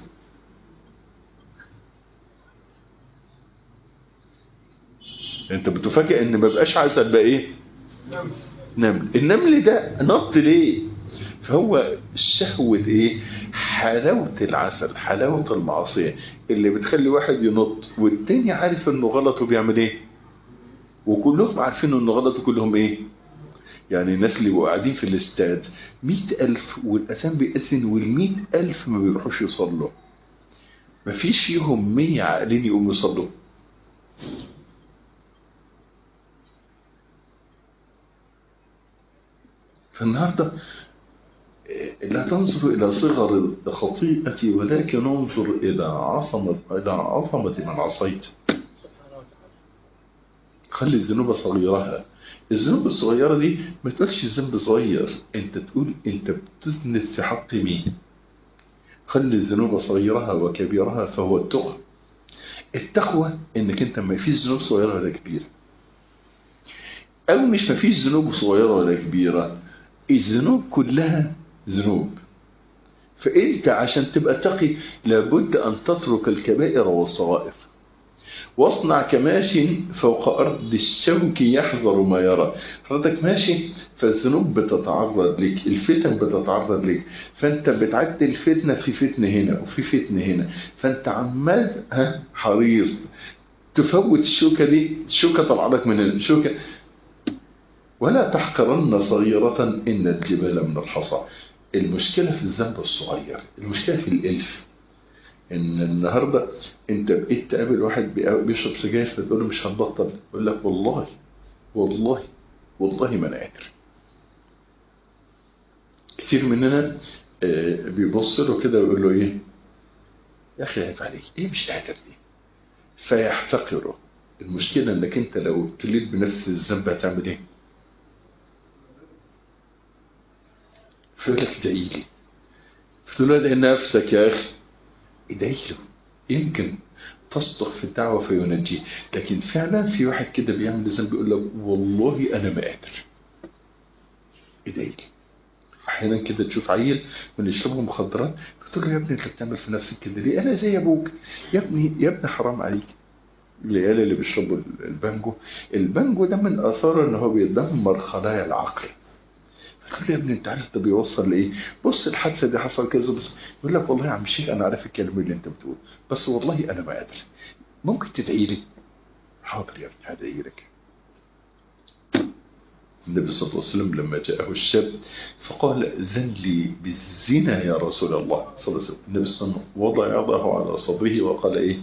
انت بتفاجئ ان ما بقاش عسل بقى ايه نمل النمل ده نط ليه فهو شهوة ايه حلاوة العسل حلاوة المعصية اللي بتخلي واحد ينط والتاني عارف انه غلط وبيعمل ايه وكلهم عارفين انه غلط وكلهم ايه يعني الناس اللي بيبقوا قاعدين في الاستاد مئة ألف والأذان بيأذن والمئة ألف ما بيروحوش يصلوا مفيش فيهم مية عاقلين يقوموا يصلوا فالنهاردة لا تنظر إلى صغر الخطيئة ولكن انظر إلى عصمة إلى عظمة من عصيت خلي الذنوب صغيرها الذنوب الصغيرة دي ما تقولش ذنب صغير انت تقول انت بتذنب في حق مين خلي الذنوب صغيرها وكبيرها فهو التقوى التقوى انك انت ما فيش ذنوب صغيرة ولا كبيرة او مش ما فيش ذنوب صغيرة ولا كبيرة الذنوب كلها ذنوب فانت عشان تبقى تقي لابد ان تترك الكبائر والصغائر واصنع كماشي فوق أرض الشوك يحذر ما يرى حضرتك ماشي فالذنوب بتتعرض لك الفتن بتتعرض لك فانت بتعدي الفتنة في فتنة هنا وفي فتنة هنا فانت عمال ها حريص تفوت الشوكة دي الشوكة طلع لك من الشوكة ولا تحقرن صغيرة إن الجبال من الحصى المشكلة في الذنب الصغير المشكلة في الإلف ان النهارده انت بقيت تقابل واحد بيشرب سجاير فتقول له مش هتبطل يقول لك والله والله والله ما انا قادر كتير مننا بيبص له كده ويقول له ايه يا اخي عيب عليك ايه مش قادر دي فيحتقره المشكله انك انت لو ابتليت بنفس الذنب هتعمل ايه فيقول لك ادعي لي فتقول له ادعي نفسك يا اخي ادعي له يمكن تصدق في الدعوة فينجيه لكن فعلا في واحد كده بيعمل ذنب بيقول لك والله أنا ما قادر ادعي لي أحيانا كده تشوف عيل من يشربوا مخدرات تقول له يا ابني أنت بتعمل في نفسك كده ليه؟ أنا زي أبوك يا ابني يا ابني حرام عليك العيال اللي بيشربوا البانجو البانجو ده من آثاره إن هو بيدمر خلايا العقل تقول يا ابني انت عارف ده بيوصل لايه بص الحادثه دي حصل كذا بس يقول لك والله يا عم الشيخ انا عارف الكلمه اللي انت بتقول بس والله انا ما قادر ممكن تدعي لي حاضر يا ابني هدعي لك النبي صلى الله عليه وسلم لما جاءه الشاب فقال ذن لي بالزنا يا رسول الله صلى الله عليه وسلم النبي صلى الله عليه وسلم وضع يده على صدره وقال ايه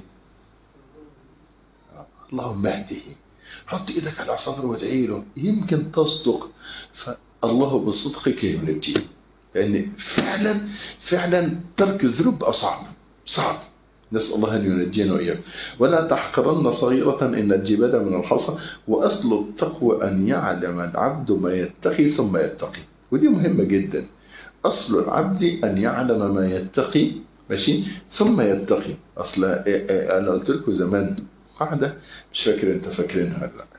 اللهم اهده حط ايدك على صدره وادعي له يمكن تصدق الله بصدقك ينجيه لأن فعلا فعلا ترك الذنوب بقى صعب صعب نسأل الله أن ينجينا وإياكم ولا تحقرن صغيرة إن الجبال من الحصى وأصل التقوى أن يعلم العبد ما يتقي ثم يتقي ودي مهمة جدا أصل العبد أن يعلم ما يتقي ماشي ثم يتقي أصل أنا قلت لكم زمان قاعدة مش فاكر أنت فاكرينها ولا لا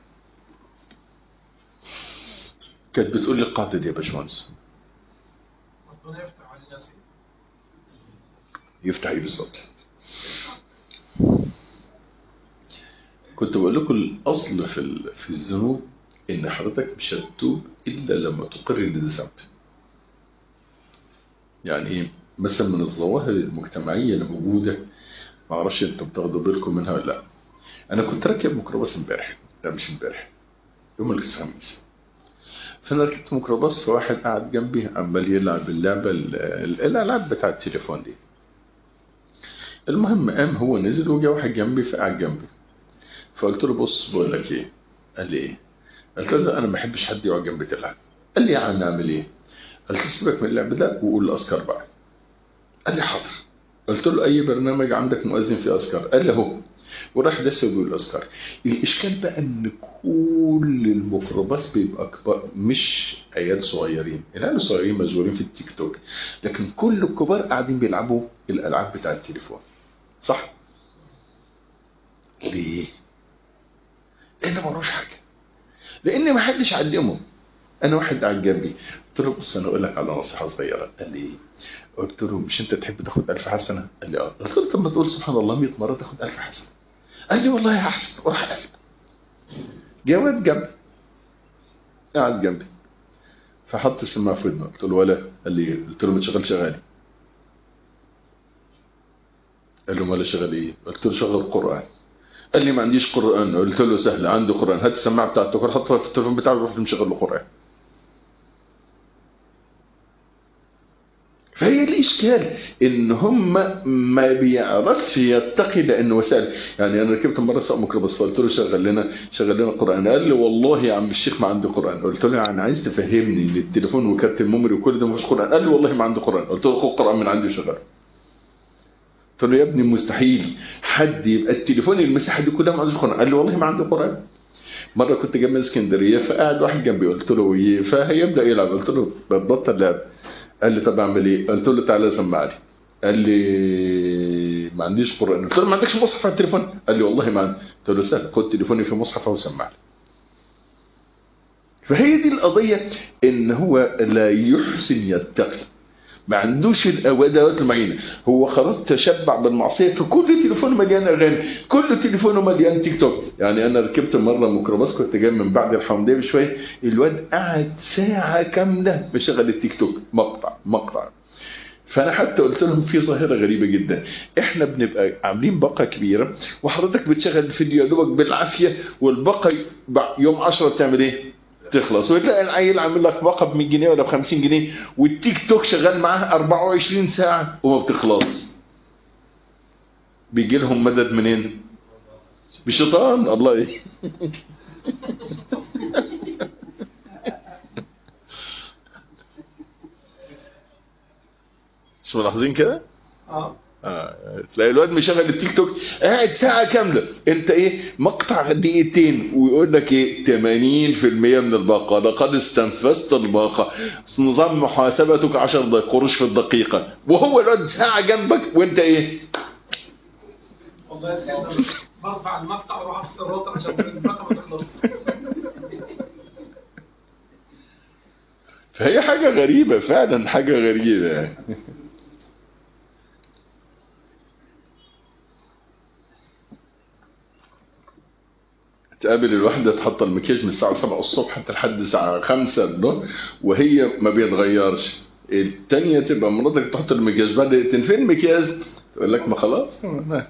كانت بتقول لي القاعدة دي يا باشمهندس ربنا يفتح على الناس يفتح ايه بالظبط كنت بقول لكم الاصل في ال- في الذنوب ان حضرتك مش هتتوب الا لما تقر ان ده ذنب يعني ايه مثلا من الظواهر المجتمعيه اللي موجوده ما اعرفش انتوا بتاخدوا بالكم منها ولا لا انا كنت راكب ميكروباص امبارح لا مش امبارح يوم الخميس فانا ركبت ميكروباص فواحد قاعد جنبي عمال يلعب اللعبه ال- ال- الالعاب بتاع التليفون دي المهم قام هو نزل وجا واحد جنبي فقعد جنبي فقلت له بص بقول لك ايه قال لي ايه قلت له انا ما احبش حد يقعد جنبي تلعب قال لي يا عم نعمل ايه قلت له سيبك من اللعب ده وقول الاذكار بقى قال لي حاضر قلت له اي برنامج عندك مؤذن فيه اذكار قال لي اهو وراح دس ويقول الاذكار الاشكال بقى ان كل الميكروباص بيبقى كبار مش عيال صغيرين العيال الصغيرين مشغولين في التيك توك لكن كل الكبار قاعدين بيلعبوا الالعاب بتاع التليفون صح ليه لان ما وروش حاجه لان ما حدش علمهم انا واحد قاعد جنبي قلت له بص انا اقول لك على نصيحه صغيره قال لي ايه قلت له مش انت تحب تاخد ألف حسنه قال لي اه قلت له طب ما تقول سبحان الله 100 مره تاخد ألف حسنه قال لي والله احسن وراح قال جواد جنبي قاعد جنبي فحط السماعه في ودنه قلت له ولا قال لي إيه؟ قلت له ما تشغلش اغاني قال له امال شغال ايه قلت له شغل قران قال لي ما عنديش قران قلت له سهل عندي قران هات السماعه بتاعتك حطها في التليفون بتاعك وروح مشغل له قران فهي الاشكال ان هم ما بيعرفش يتقي لانه وسائل يعني انا ركبت مره سواق ميكروباص فقلت له شغل لنا شغل لنا قران قال لي والله يا عم الشيخ ما عندي قران قلت له يعني عايز تفهمني ان التليفون وكارت الميموري وكل ده ما فيش قران قال لي والله ما عندي قران قلت له خد قران من عندي وشغله قلت له يا ابني مستحيل حد يبقى التليفون المساحه دي كلها ما عندوش قران قال لي والله ما عندي قران مره كنت جاي من اسكندريه فقعد واحد جنبي قلت له ايه فهيبدا يلعب قلت له بطل لعب قال لي طب اعمل ايه قلت له تعالى سمع لي قال لي ما عنديش قران قلت له ما عندكش مصحف على التليفون قال لي والله ما عندي قلت له سهل خد تليفوني في مصحف اهو سمع لي فهي دي القضيه ان هو لا يحسن يتقي ما عندوش الادوات المعينه هو خلاص تشبع بالمعصيه فكل تليفونه مليان اغاني كل تليفونه مليان تيك توك يعني انا ركبت مره ميكروباص كنت جاي من بعد الحمديه بشويه الواد قعد ساعه كامله مشغل التيك توك مقطع مقطع فانا حتى قلت لهم في ظاهره غريبه جدا احنا بنبقى عاملين باقه كبيره وحضرتك بتشغل الفيديو يا دوبك بالعافيه والباقه بع- يوم 10 بتعمل ايه تخلص وتلاقي العيل عامل لك باقه ب 100 جنيه ولا ب 50 جنيه والتيك توك شغال معاه 24 ساعه وما بتخلص بيجي لهم مدد منين بشيطان الله ايه مش ملاحظين كده اه آه، تلاقي الواد مشغل التيك توك قاعد ساعة كاملة انت ايه مقطع دقيقتين ويقول لك ايه 80% من الباقة لقد استنفذت الباقة نظام محاسبتك 10 دقائق قروش في الدقيقة وهو الواد ساعة جنبك وانت ايه والله تخيل برفع المقطع واروح افصل الراوتر عشان الباقه ما تخلص فهي حاجة غريبة فعلا حاجة غريبة يعني تقابل الواحدة تحط المكياج من الساعة 7 الصبح حتى لحد الساعة 5 الظهر وهي ما بيتغيرش التانية تبقى مراتك تحط المكياج بعد دقيقتين فين المكياج؟ تقول لك ما خلاص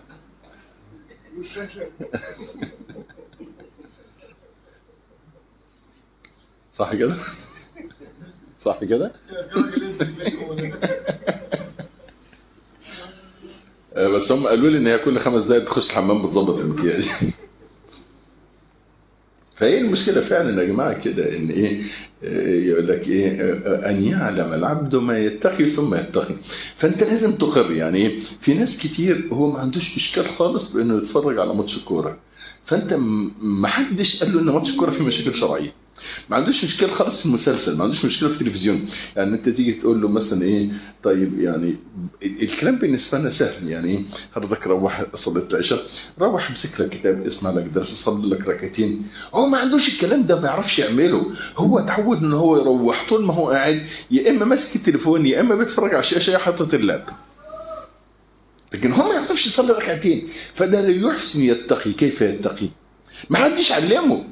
صح كده؟ صح كده؟ الراجل ينزل البيت هو ده. آه، بس هم قالوا لي ان هي كل خمس دقايق تخش الحمام بتظبط المكياج فهي المشكله فعلا يا جماعه كده ان ايه آه، يقول لك ايه آه، ان يعلم العبد ما يتقي ثم يتقي فانت لازم تقر يعني ايه في ناس كتير هو ما عندوش اشكال خالص بانه يتفرج على ماتش الكوره فانت م- ما حدش قال له ان ماتش الكوره فيه مشاكل شرعيه ما عندوش مشكله خالص في المسلسل ما عندوش مشكله في التلفزيون يعني انت تيجي تقول له مثلا ايه طيب يعني ال- الكلام بالنسبه لنا سهل يعني ايه حضرتك روح صلاه العشاء روح امسك لك كتاب اسمع لك درس صلي لك ركعتين هو ما عندوش الكلام ده ما يعرفش يعمله هو اتعود ان هو يروح طول ما هو قاعد يا اما ماسك التليفون يا اما بيتفرج على الشاشه يا حاطط اللاب لكن هو ما يعرفش يصلي ركعتين فده لا يحسن يتقي كيف يتقي ما حدش علمه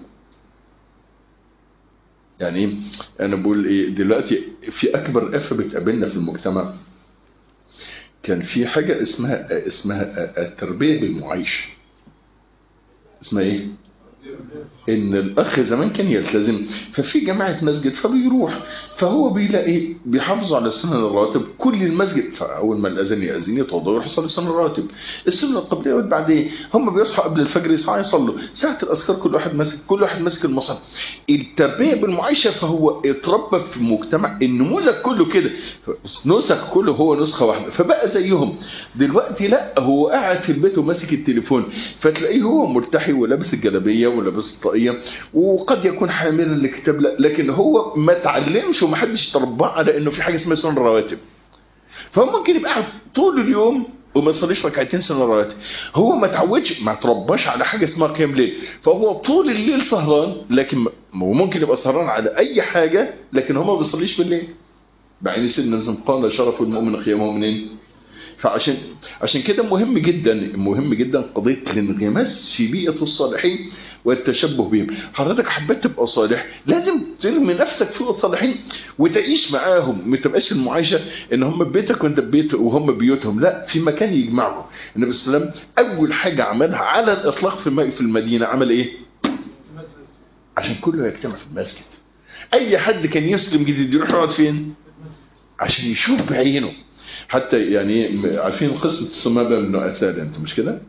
يعني انا بقول ايه دلوقتي في اكبر افه بتقابلنا في المجتمع كان في حاجه اسمها اسمها التربيه بالمعايشه اسمها ايه ان الاخ زمان كان يلتزم ففي جماعه مسجد فبيروح فهو بيلاقي بيحافظوا على سنن الراتب كل المسجد فاول ما الاذان ياذن يتوضا ويروح يصلي سنن الراتب السنه القبليه بعد ايه هم بيصحوا قبل الفجر يصحوا يصلوا ساعه الاذكار كل واحد ماسك كل واحد ماسك المصحف التربيه بالمعايشه فهو اتربى في مجتمع النموذج كله كده نسخ كله هو نسخه واحده فبقى زيهم دلوقتي لا هو قاعد في البيت وماسك التليفون فتلاقيه هو مرتحي ولابس الجلابيه ولابس الطاقيه وقد يكون حاملا لكتاب لا لكن هو ما اتعلمش ومحدش ترباه على انه في حاجه اسمها سنن رواتب فهو ممكن يبقى قاعد طول اليوم وما يصليش ركعتين سنه رواتب هو ما اتعودش ما ترباش على حاجه اسمها قيام ليل فهو طول الليل سهران لكن م- هو ممكن يبقى سهران على اي حاجه لكن هو ما بيصليش بالليل بعين سيدنا النبي قال شرف المؤمن قيامه منين فعشان عشان كده مهم جدا مهم جدا قضيه الانغماس في بيئه الصالحين والتشبه بهم حضرتك حبيت تبقى صالح لازم ترمي نفسك فوق الصالحين وتعيش معاهم ما تبقاش المعايشه ان هم بيتك وانت ببيت وهم بيوتهم لا في مكان يجمعكم النبي صلى الله عليه وسلم اول حاجه عملها على الاطلاق في الم- في المدينه عمل ايه عشان كله يجتمع في المسجد اي حد كان يسلم جديد يروح يقعد فين عشان يشوف بعينه حتى يعني م- عارفين قصه سمابه بن اساد انتم مش كده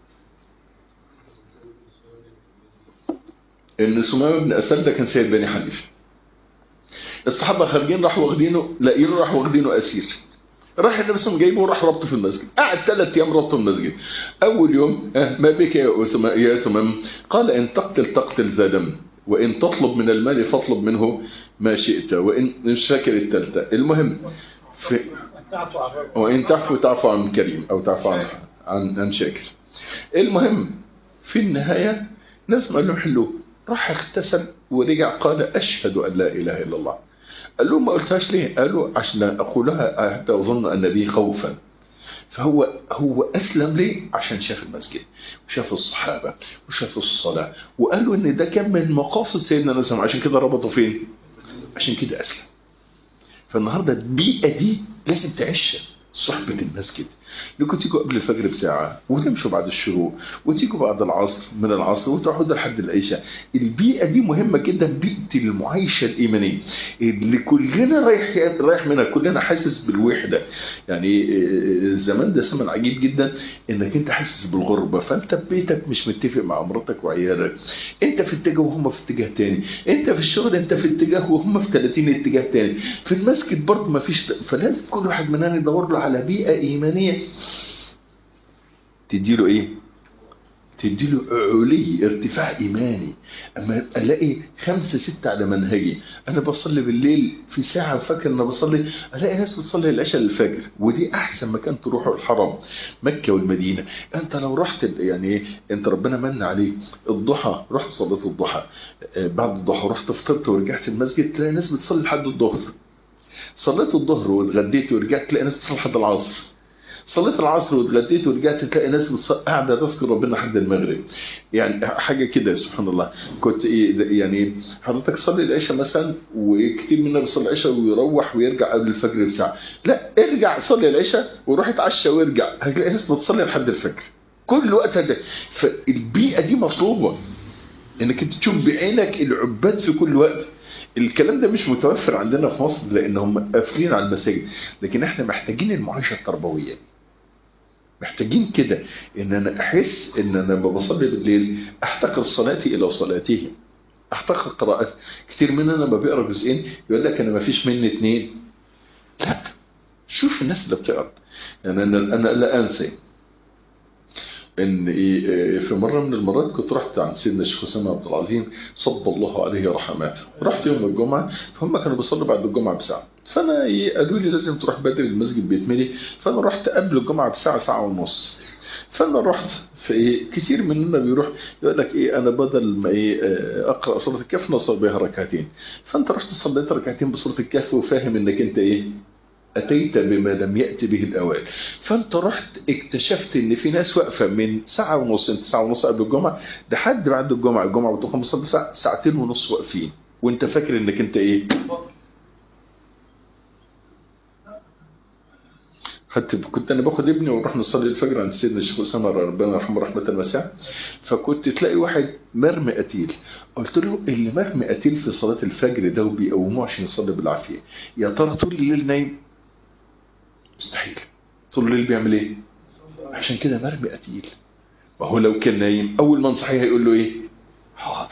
ان سمامه بن اسد ده كان سيد بني حنيفه الصحابه خارجين راحوا واخدينه لاقيين راحوا واخدينه اسير راح النبي صلى الله عليه وسلم جايبه وراح ربطه في المسجد قعد ثلاث ايام ربطه في المسجد اول يوم آه، ما بك يا أسماء- يا سمام قال ان تقتل تقتل ذا دم وان تطلب من المال فاطلب منه ما شئت وان مش فاكر الثالثه المهم في تعفو عن الرجل. وإن تعفو تعفو عن كريم أو تعفو عن عن, عن شاكر المهم في النهاية ناس قال لهم حلوه راح اغتسل ورجع قال أشهد أن لا إله إلا الله قال له ما قلتهاش ليه قالوا عشان اقولها حتى اظن ان بي خوفا فهو هو اسلم ليه عشان شاف المسجد وشاف الصحابه وشاف الصلاه وقالوا ان ده كان من مقاصد سيدنا النبي صلى الله عليه وسلم عشان كده ربطوا فين عشان كده اسلم فالنهارده البيئه دي لازم تعيشها صحبة المسجد انكم تيجوا قبل الفجر بساعة وتمشوا بعد الشروق وتيجوا بعد العصر من العصر وتقعدوا لحد العشاء البيئة دي مهمة جدا بيئة المعايشة الإيمانية اللي كلنا رايح رايح منها كلنا حاسس بالوحدة يعني الزمان ده زمن عجيب جدا انك انت حاسس بالغربة فانت في بيتك مش متفق مع مراتك وعيالك انت في اتجاه وهم في اتجاه تاني انت في الشغل انت في اتجاه وهم في 30 اتجاه تاني في المسجد برضه ما فيش فلازم كل واحد مننا يدور له على بيئة إيمانية تديله إيه؟ تديله علي ارتفاع إيماني أما ألاقي خمسة ستة على منهجي أنا بصلي بالليل في ساعة فاكر أنا بصلي ألاقي ناس بتصلي العشاء الفجر ودي أحسن مكان تروحوا الحرم مكة والمدينة أنت لو رحت يعني أنت ربنا من عليك الضحى رحت صليت الضحى بعد الضحى رحت فطرت ورجعت المسجد تلاقي ناس بتصلي لحد الظهر صليت الظهر واتغديت ورجعت تلاقي ناس بتصلي لحد العصر صليت العصر واتغديت ورجعت تلاقي ناس قاعده تذكر ربنا لحد المغرب يعني حاجه كده سبحان الله كنت ايه يعني حضرتك تصلي العشاء مثلا وكتير منا بيصلي العشاء ويروح ويرجع قبل الفجر بساعه لا ارجع صلي العشاء وروح اتعشى وارجع هتلاقي ناس بتصلي لحد الفجر كل وقت ده فالبيئه دي مطلوبه انك انت تشوف بعينك العباد في كل وقت الكلام ده مش متوفر عندنا في مصر لانهم قافلين على المساجد لكن احنا محتاجين المعايشه التربويه محتاجين كده ان انا احس ان انا لما بصلي بالليل احتقر صلاتي الى صلاتهم احتقر قراءات كتير مننا لما بيقرا جزئين يقول لك انا ما فيش مني اتنين لا شوف الناس اللي بتقرا يعني انا انا لا انسى ان في مره من المرات كنت رحت عند سيدنا الشيخ اسامه عبد العظيم صب الله عليه رحماته رحت يوم الجمعه فهم كانوا بيصلوا بعد الجمعه بساعه فانا قالوا لي لازم تروح بدري المسجد بيتملي فانا رحت قبل الجمعه بساعه ساعه ونص فانا رحت فايه كتير مننا بيروح يقول لك ايه انا بدل ما ايه اقرا سوره الكهف نصل بها ركعتين فانت رحت صليت ركعتين بسوره الكهف وفاهم انك انت ايه أتيت بما لم يأتي به الأوان فأنت رحت اكتشفت إن في ناس واقفة من ساعة ونص أنت ساعة ونص قبل الجمعة لحد بعد الجمعة الجمعة بتوع 15 ساعة ساعتين ونص واقفين وأنت فاكر إنك أنت إيه؟ خدت كنت انا باخد ابني ونروح نصلي الفجر عند سيدنا الشيخ اسامه ربنا يرحمه رحمه واسعه فكنت تلاقي واحد مرمي قتيل قلت له اللي مرمي قتيل في صلاه الفجر ده وبيقوموه عشان يصلي بالعافيه يا ترى طول الليل نايم؟ مستحيل طول الليل بيعمل ايه عشان كده مرمي قتيل وهو لو كان نايم اول ما نصحيه هيقول له ايه حاضر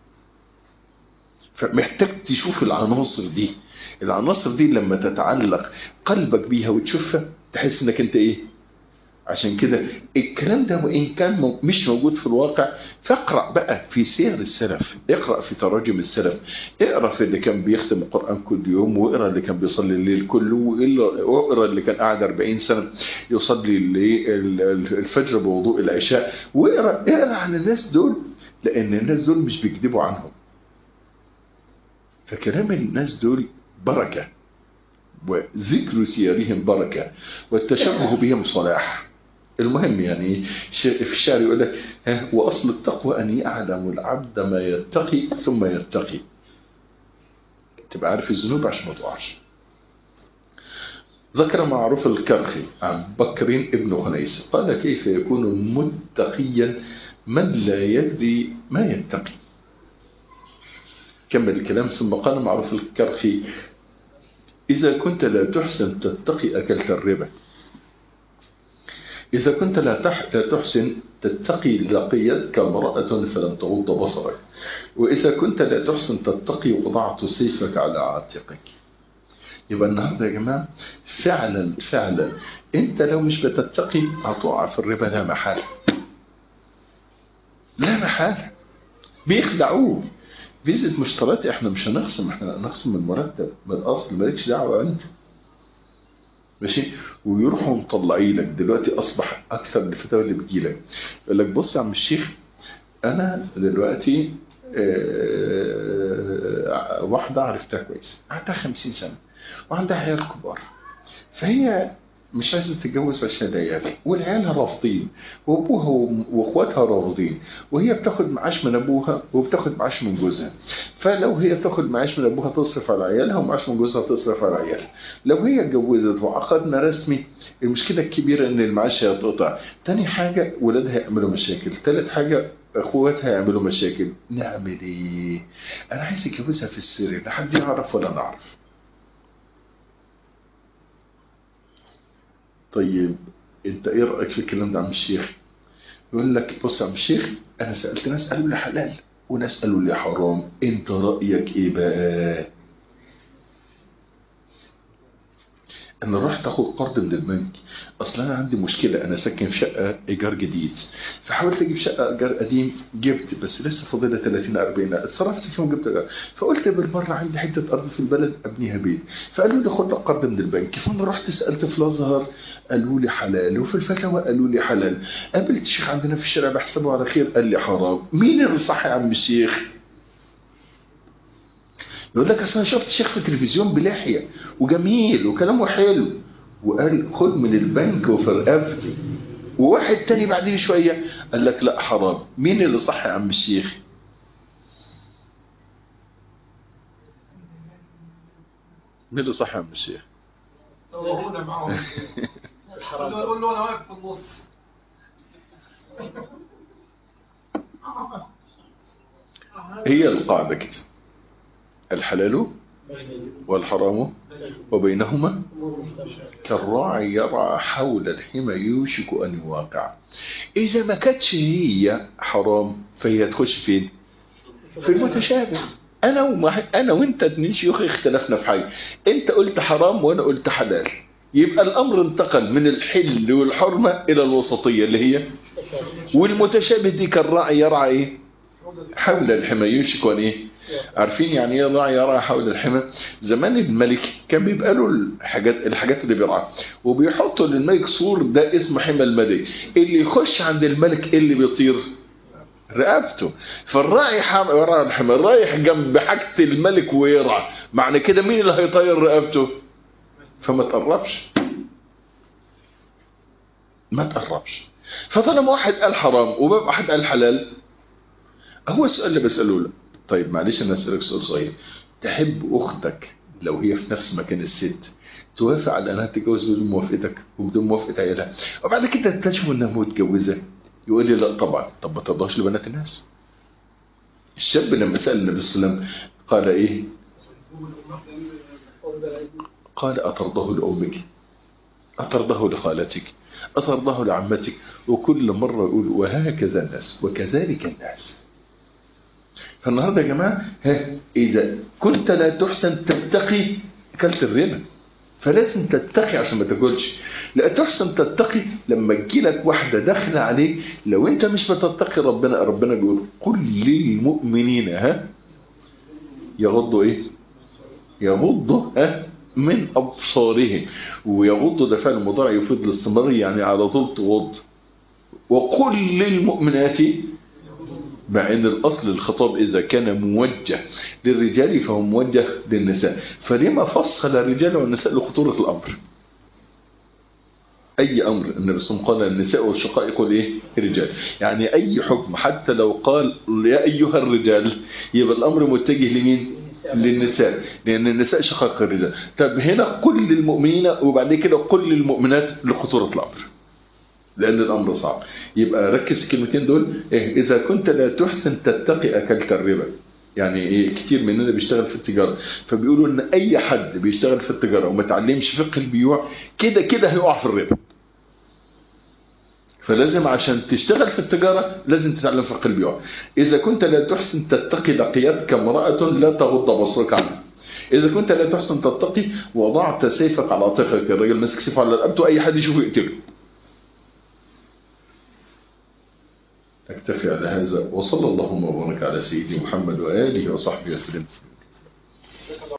فمحتاج تشوف العناصر دي العناصر دي لما تتعلق قلبك بيها وتشوفها تحس انك انت ايه عشان كده الكلام ده وإن كان مش موجود في الواقع فاقرأ بقى في سير السلف اقرأ في تراجم السلف اقرأ في اللي كان بيختم القرآن كل يوم واقرأ اللي كان بيصلي الليل كله واقرأ اللي كان قاعد 40 سنة يصلي الفجر بوضوء العشاء واقرأ اقرأ عن الناس دول لأن الناس دول مش بيكذبوا عنهم فكلام الناس دول بركة وذكر سيرهم بركة والتشبه بهم صلاح المهم يعني في الشعر يقول لك وأصل التقوى أن يعلم العبد ما يتقي ثم يتقي تبقى عارف الذنوب عشان ما تقعش ذكر معروف الكرخي عن بكر ابن خنيس قال كيف يكون متقيا من لا يدري ما يتقي كمل الكلام ثم قال معروف الكرخي إذا كنت لا تحسن تتقي أكلت الربا إذا كنت لا لا تحسن تتقي لقيتك امرأة فلم تغض بصرك وإذا كنت لا تحسن تتقي وضعت سيفك على عاتقك يبقى النهارده يا جماعة فعلا فعلا أنت لو مش بتتقي هتقع في الربا لا محالة لا محالة بيخدعوه فيزة مشتريات احنا مش هنخصم احنا هنخصم المرتب من الاصل مالكش دعوه انت ماشي ويروحوا مطلعين لك دلوقتي اصبح اكثر الفتاوى اللي بتجيلك يقول لك بص يا عم الشيخ انا دلوقتي آه، واحدة عرفتها كويس عندها خمسين سنة وعندها عيال كبار فهي مش عايزة تتجوز عشان العيال والعيال رافضين وابوها وم- واخواتها رافضين وهي بتاخد معاش من ابوها وبتاخد معاش من جوزها فلو هي تاخد معاش من ابوها تصرف على عيالها ومعاش من جوزها تصرف على عيالها لو هي اتجوزت وعقدنا رسمي المشكلة الكبيرة ان المعاش هيتقطع تاني حاجة ولادها يعملوا مشاكل تالت حاجة اخواتها يعملوا مشاكل نعمل ايه انا عايز اتجوزها في السر لا حد يعرف ولا نعرف طيب انت ايه رايك في الكلام ده عم الشيخ يقول لك بص يا عم الشيخ انا سالت ناس قالوا لي حلال وناس قالوا لي حرام انت رايك ايه بقى انا رحت اخد قرض من البنك اصلا انا عندي مشكله انا ساكن في شقه ايجار جديد فحاولت اجيب شقه ايجار قديم جبت بس لسه فاضلها 30 40 اتصرفت فيهم جبت إيجار. فقلت بالمره عندي حته ارض في البلد ابنيها بيت فقالوا لي خد لك قرض من البنك فانا رحت سالت في الازهر قالوا لي حلال وفي الفتاوى قالوا لي حلال قابلت شيخ عندنا في الشارع بحسبه على خير قال لي حرام مين اللي صح يا عم الشيخ يقول لك اصل انا شفت شيخ في التلفزيون بلحيه وجميل وكلامه حلو وقال خد من البنك وفي رقبتي وواحد تاني بعدين شويه قال لك لا حرام مين اللي صح يا عم الشيخ مين اللي صح يا عم الشيخ توهونا معاهم قول الحرام له قول له انا واقف في النص هي القاعده كده الحلال والحرام وبينهما أمور مشتركة كالراعي يرعى حول الحمى يوشك أن يواقع إذا ما كانتش هي حرام فهي تخش فين في المتشابه أنا وما أنا وأنت اتنين شيوخ اختلفنا في حاجة أنت قلت حرام وأنا قلت حلال يبقى الأمر انتقل من الحل والحرمة إلى الوسطية اللي هي والمتشابه دي كالراعي يرعى إيه حول الحمى يوشك أن إيه عارفين يعني ايه راعي يرعى حول الحمى زمان الملك كان بيبقى له الحاجات الحاجات اللي بيرعاها وبيحطوا للملك سور ده اسمه حمى الملك اللي يخش عند الملك إيه اللي بيطير رقبته فالراعي حم- يرعى الحمى رايح جنب حاجة الملك ويرعى معنى كده مين اللي هيطير رقبته فما تقربش ما تقربش فطالما واحد قال حرام وبقى واحد قال حلال هو السؤال اللي بسأله له طيب معلش انا اسالك سؤال صغير تحب اختك لو هي في نفس مكان الست توافق على انها تتجوز بدون موافقتك وبدون موافقه عيالها وبعد كده تكتشف انها متجوزه يقول لي لا طبعا طب ما ترضاش لبنات الناس الشاب لما سال النبي صلى الله عليه وسلم قال ايه قال أترضاه لأمك أترضاه لخالتك أترضاه لعمتك وكل مرة يقول وهكذا الناس وكذلك الناس فالنهاردة يا جماعة ها إذا كنت لا تحسن تتقي أكلت الربا فلازم تتقي عشان ما تاكلش لا تحسن تتقي لما تجيلك واحدة داخلة عليك لو انت مش بتتقي ربنا ربنا بيقول قل للمؤمنين ها يغضوا ايه يغضوا ها من أبصارهم ويغض ده فعل مضارع يفيد الاستمرار يعني على طول تغض وقل للمؤمنات مع ان الاصل الخطاب اذا كان موجه للرجال فهو موجه للنساء فلما فصل الرجال والنساء لخطوره الامر اي امر النبي صلى الله عليه وسلم قال النساء والشقائق الايه الرجال يعني اي حكم حتى لو قال يا ايها الرجال يبقى الامر متجه لمين للنساء لان النساء شقائق الرجال طب هنا كل المؤمنين وبعد كده كل المؤمنات لخطوره الامر لأن الأمر صعب يبقى ركز الكلمتين دول إيه إذا كنت لا تحسن تتقي أكلت الربا يعني إيه كتير مننا بيشتغل في التجارة فبيقولوا إن أي حد بيشتغل في التجارة وما تعلمش فقه البيوع كده كده هيقع في الربا فلازم عشان تشتغل في التجارة لازم تتعلم فقه البيوع إذا كنت لا تحسن تتقي لقيتك امرأة لا تغض بصرك عنها إذا كنت لا تحسن تتقي وضعت سيفك على عاتقك الراجل ماسك سيفه على رقبته أي حد يشوفه يقتله أكتفي على هذا وصلى اللهم وبارك على سيدي محمد وآله وصحبه وسلم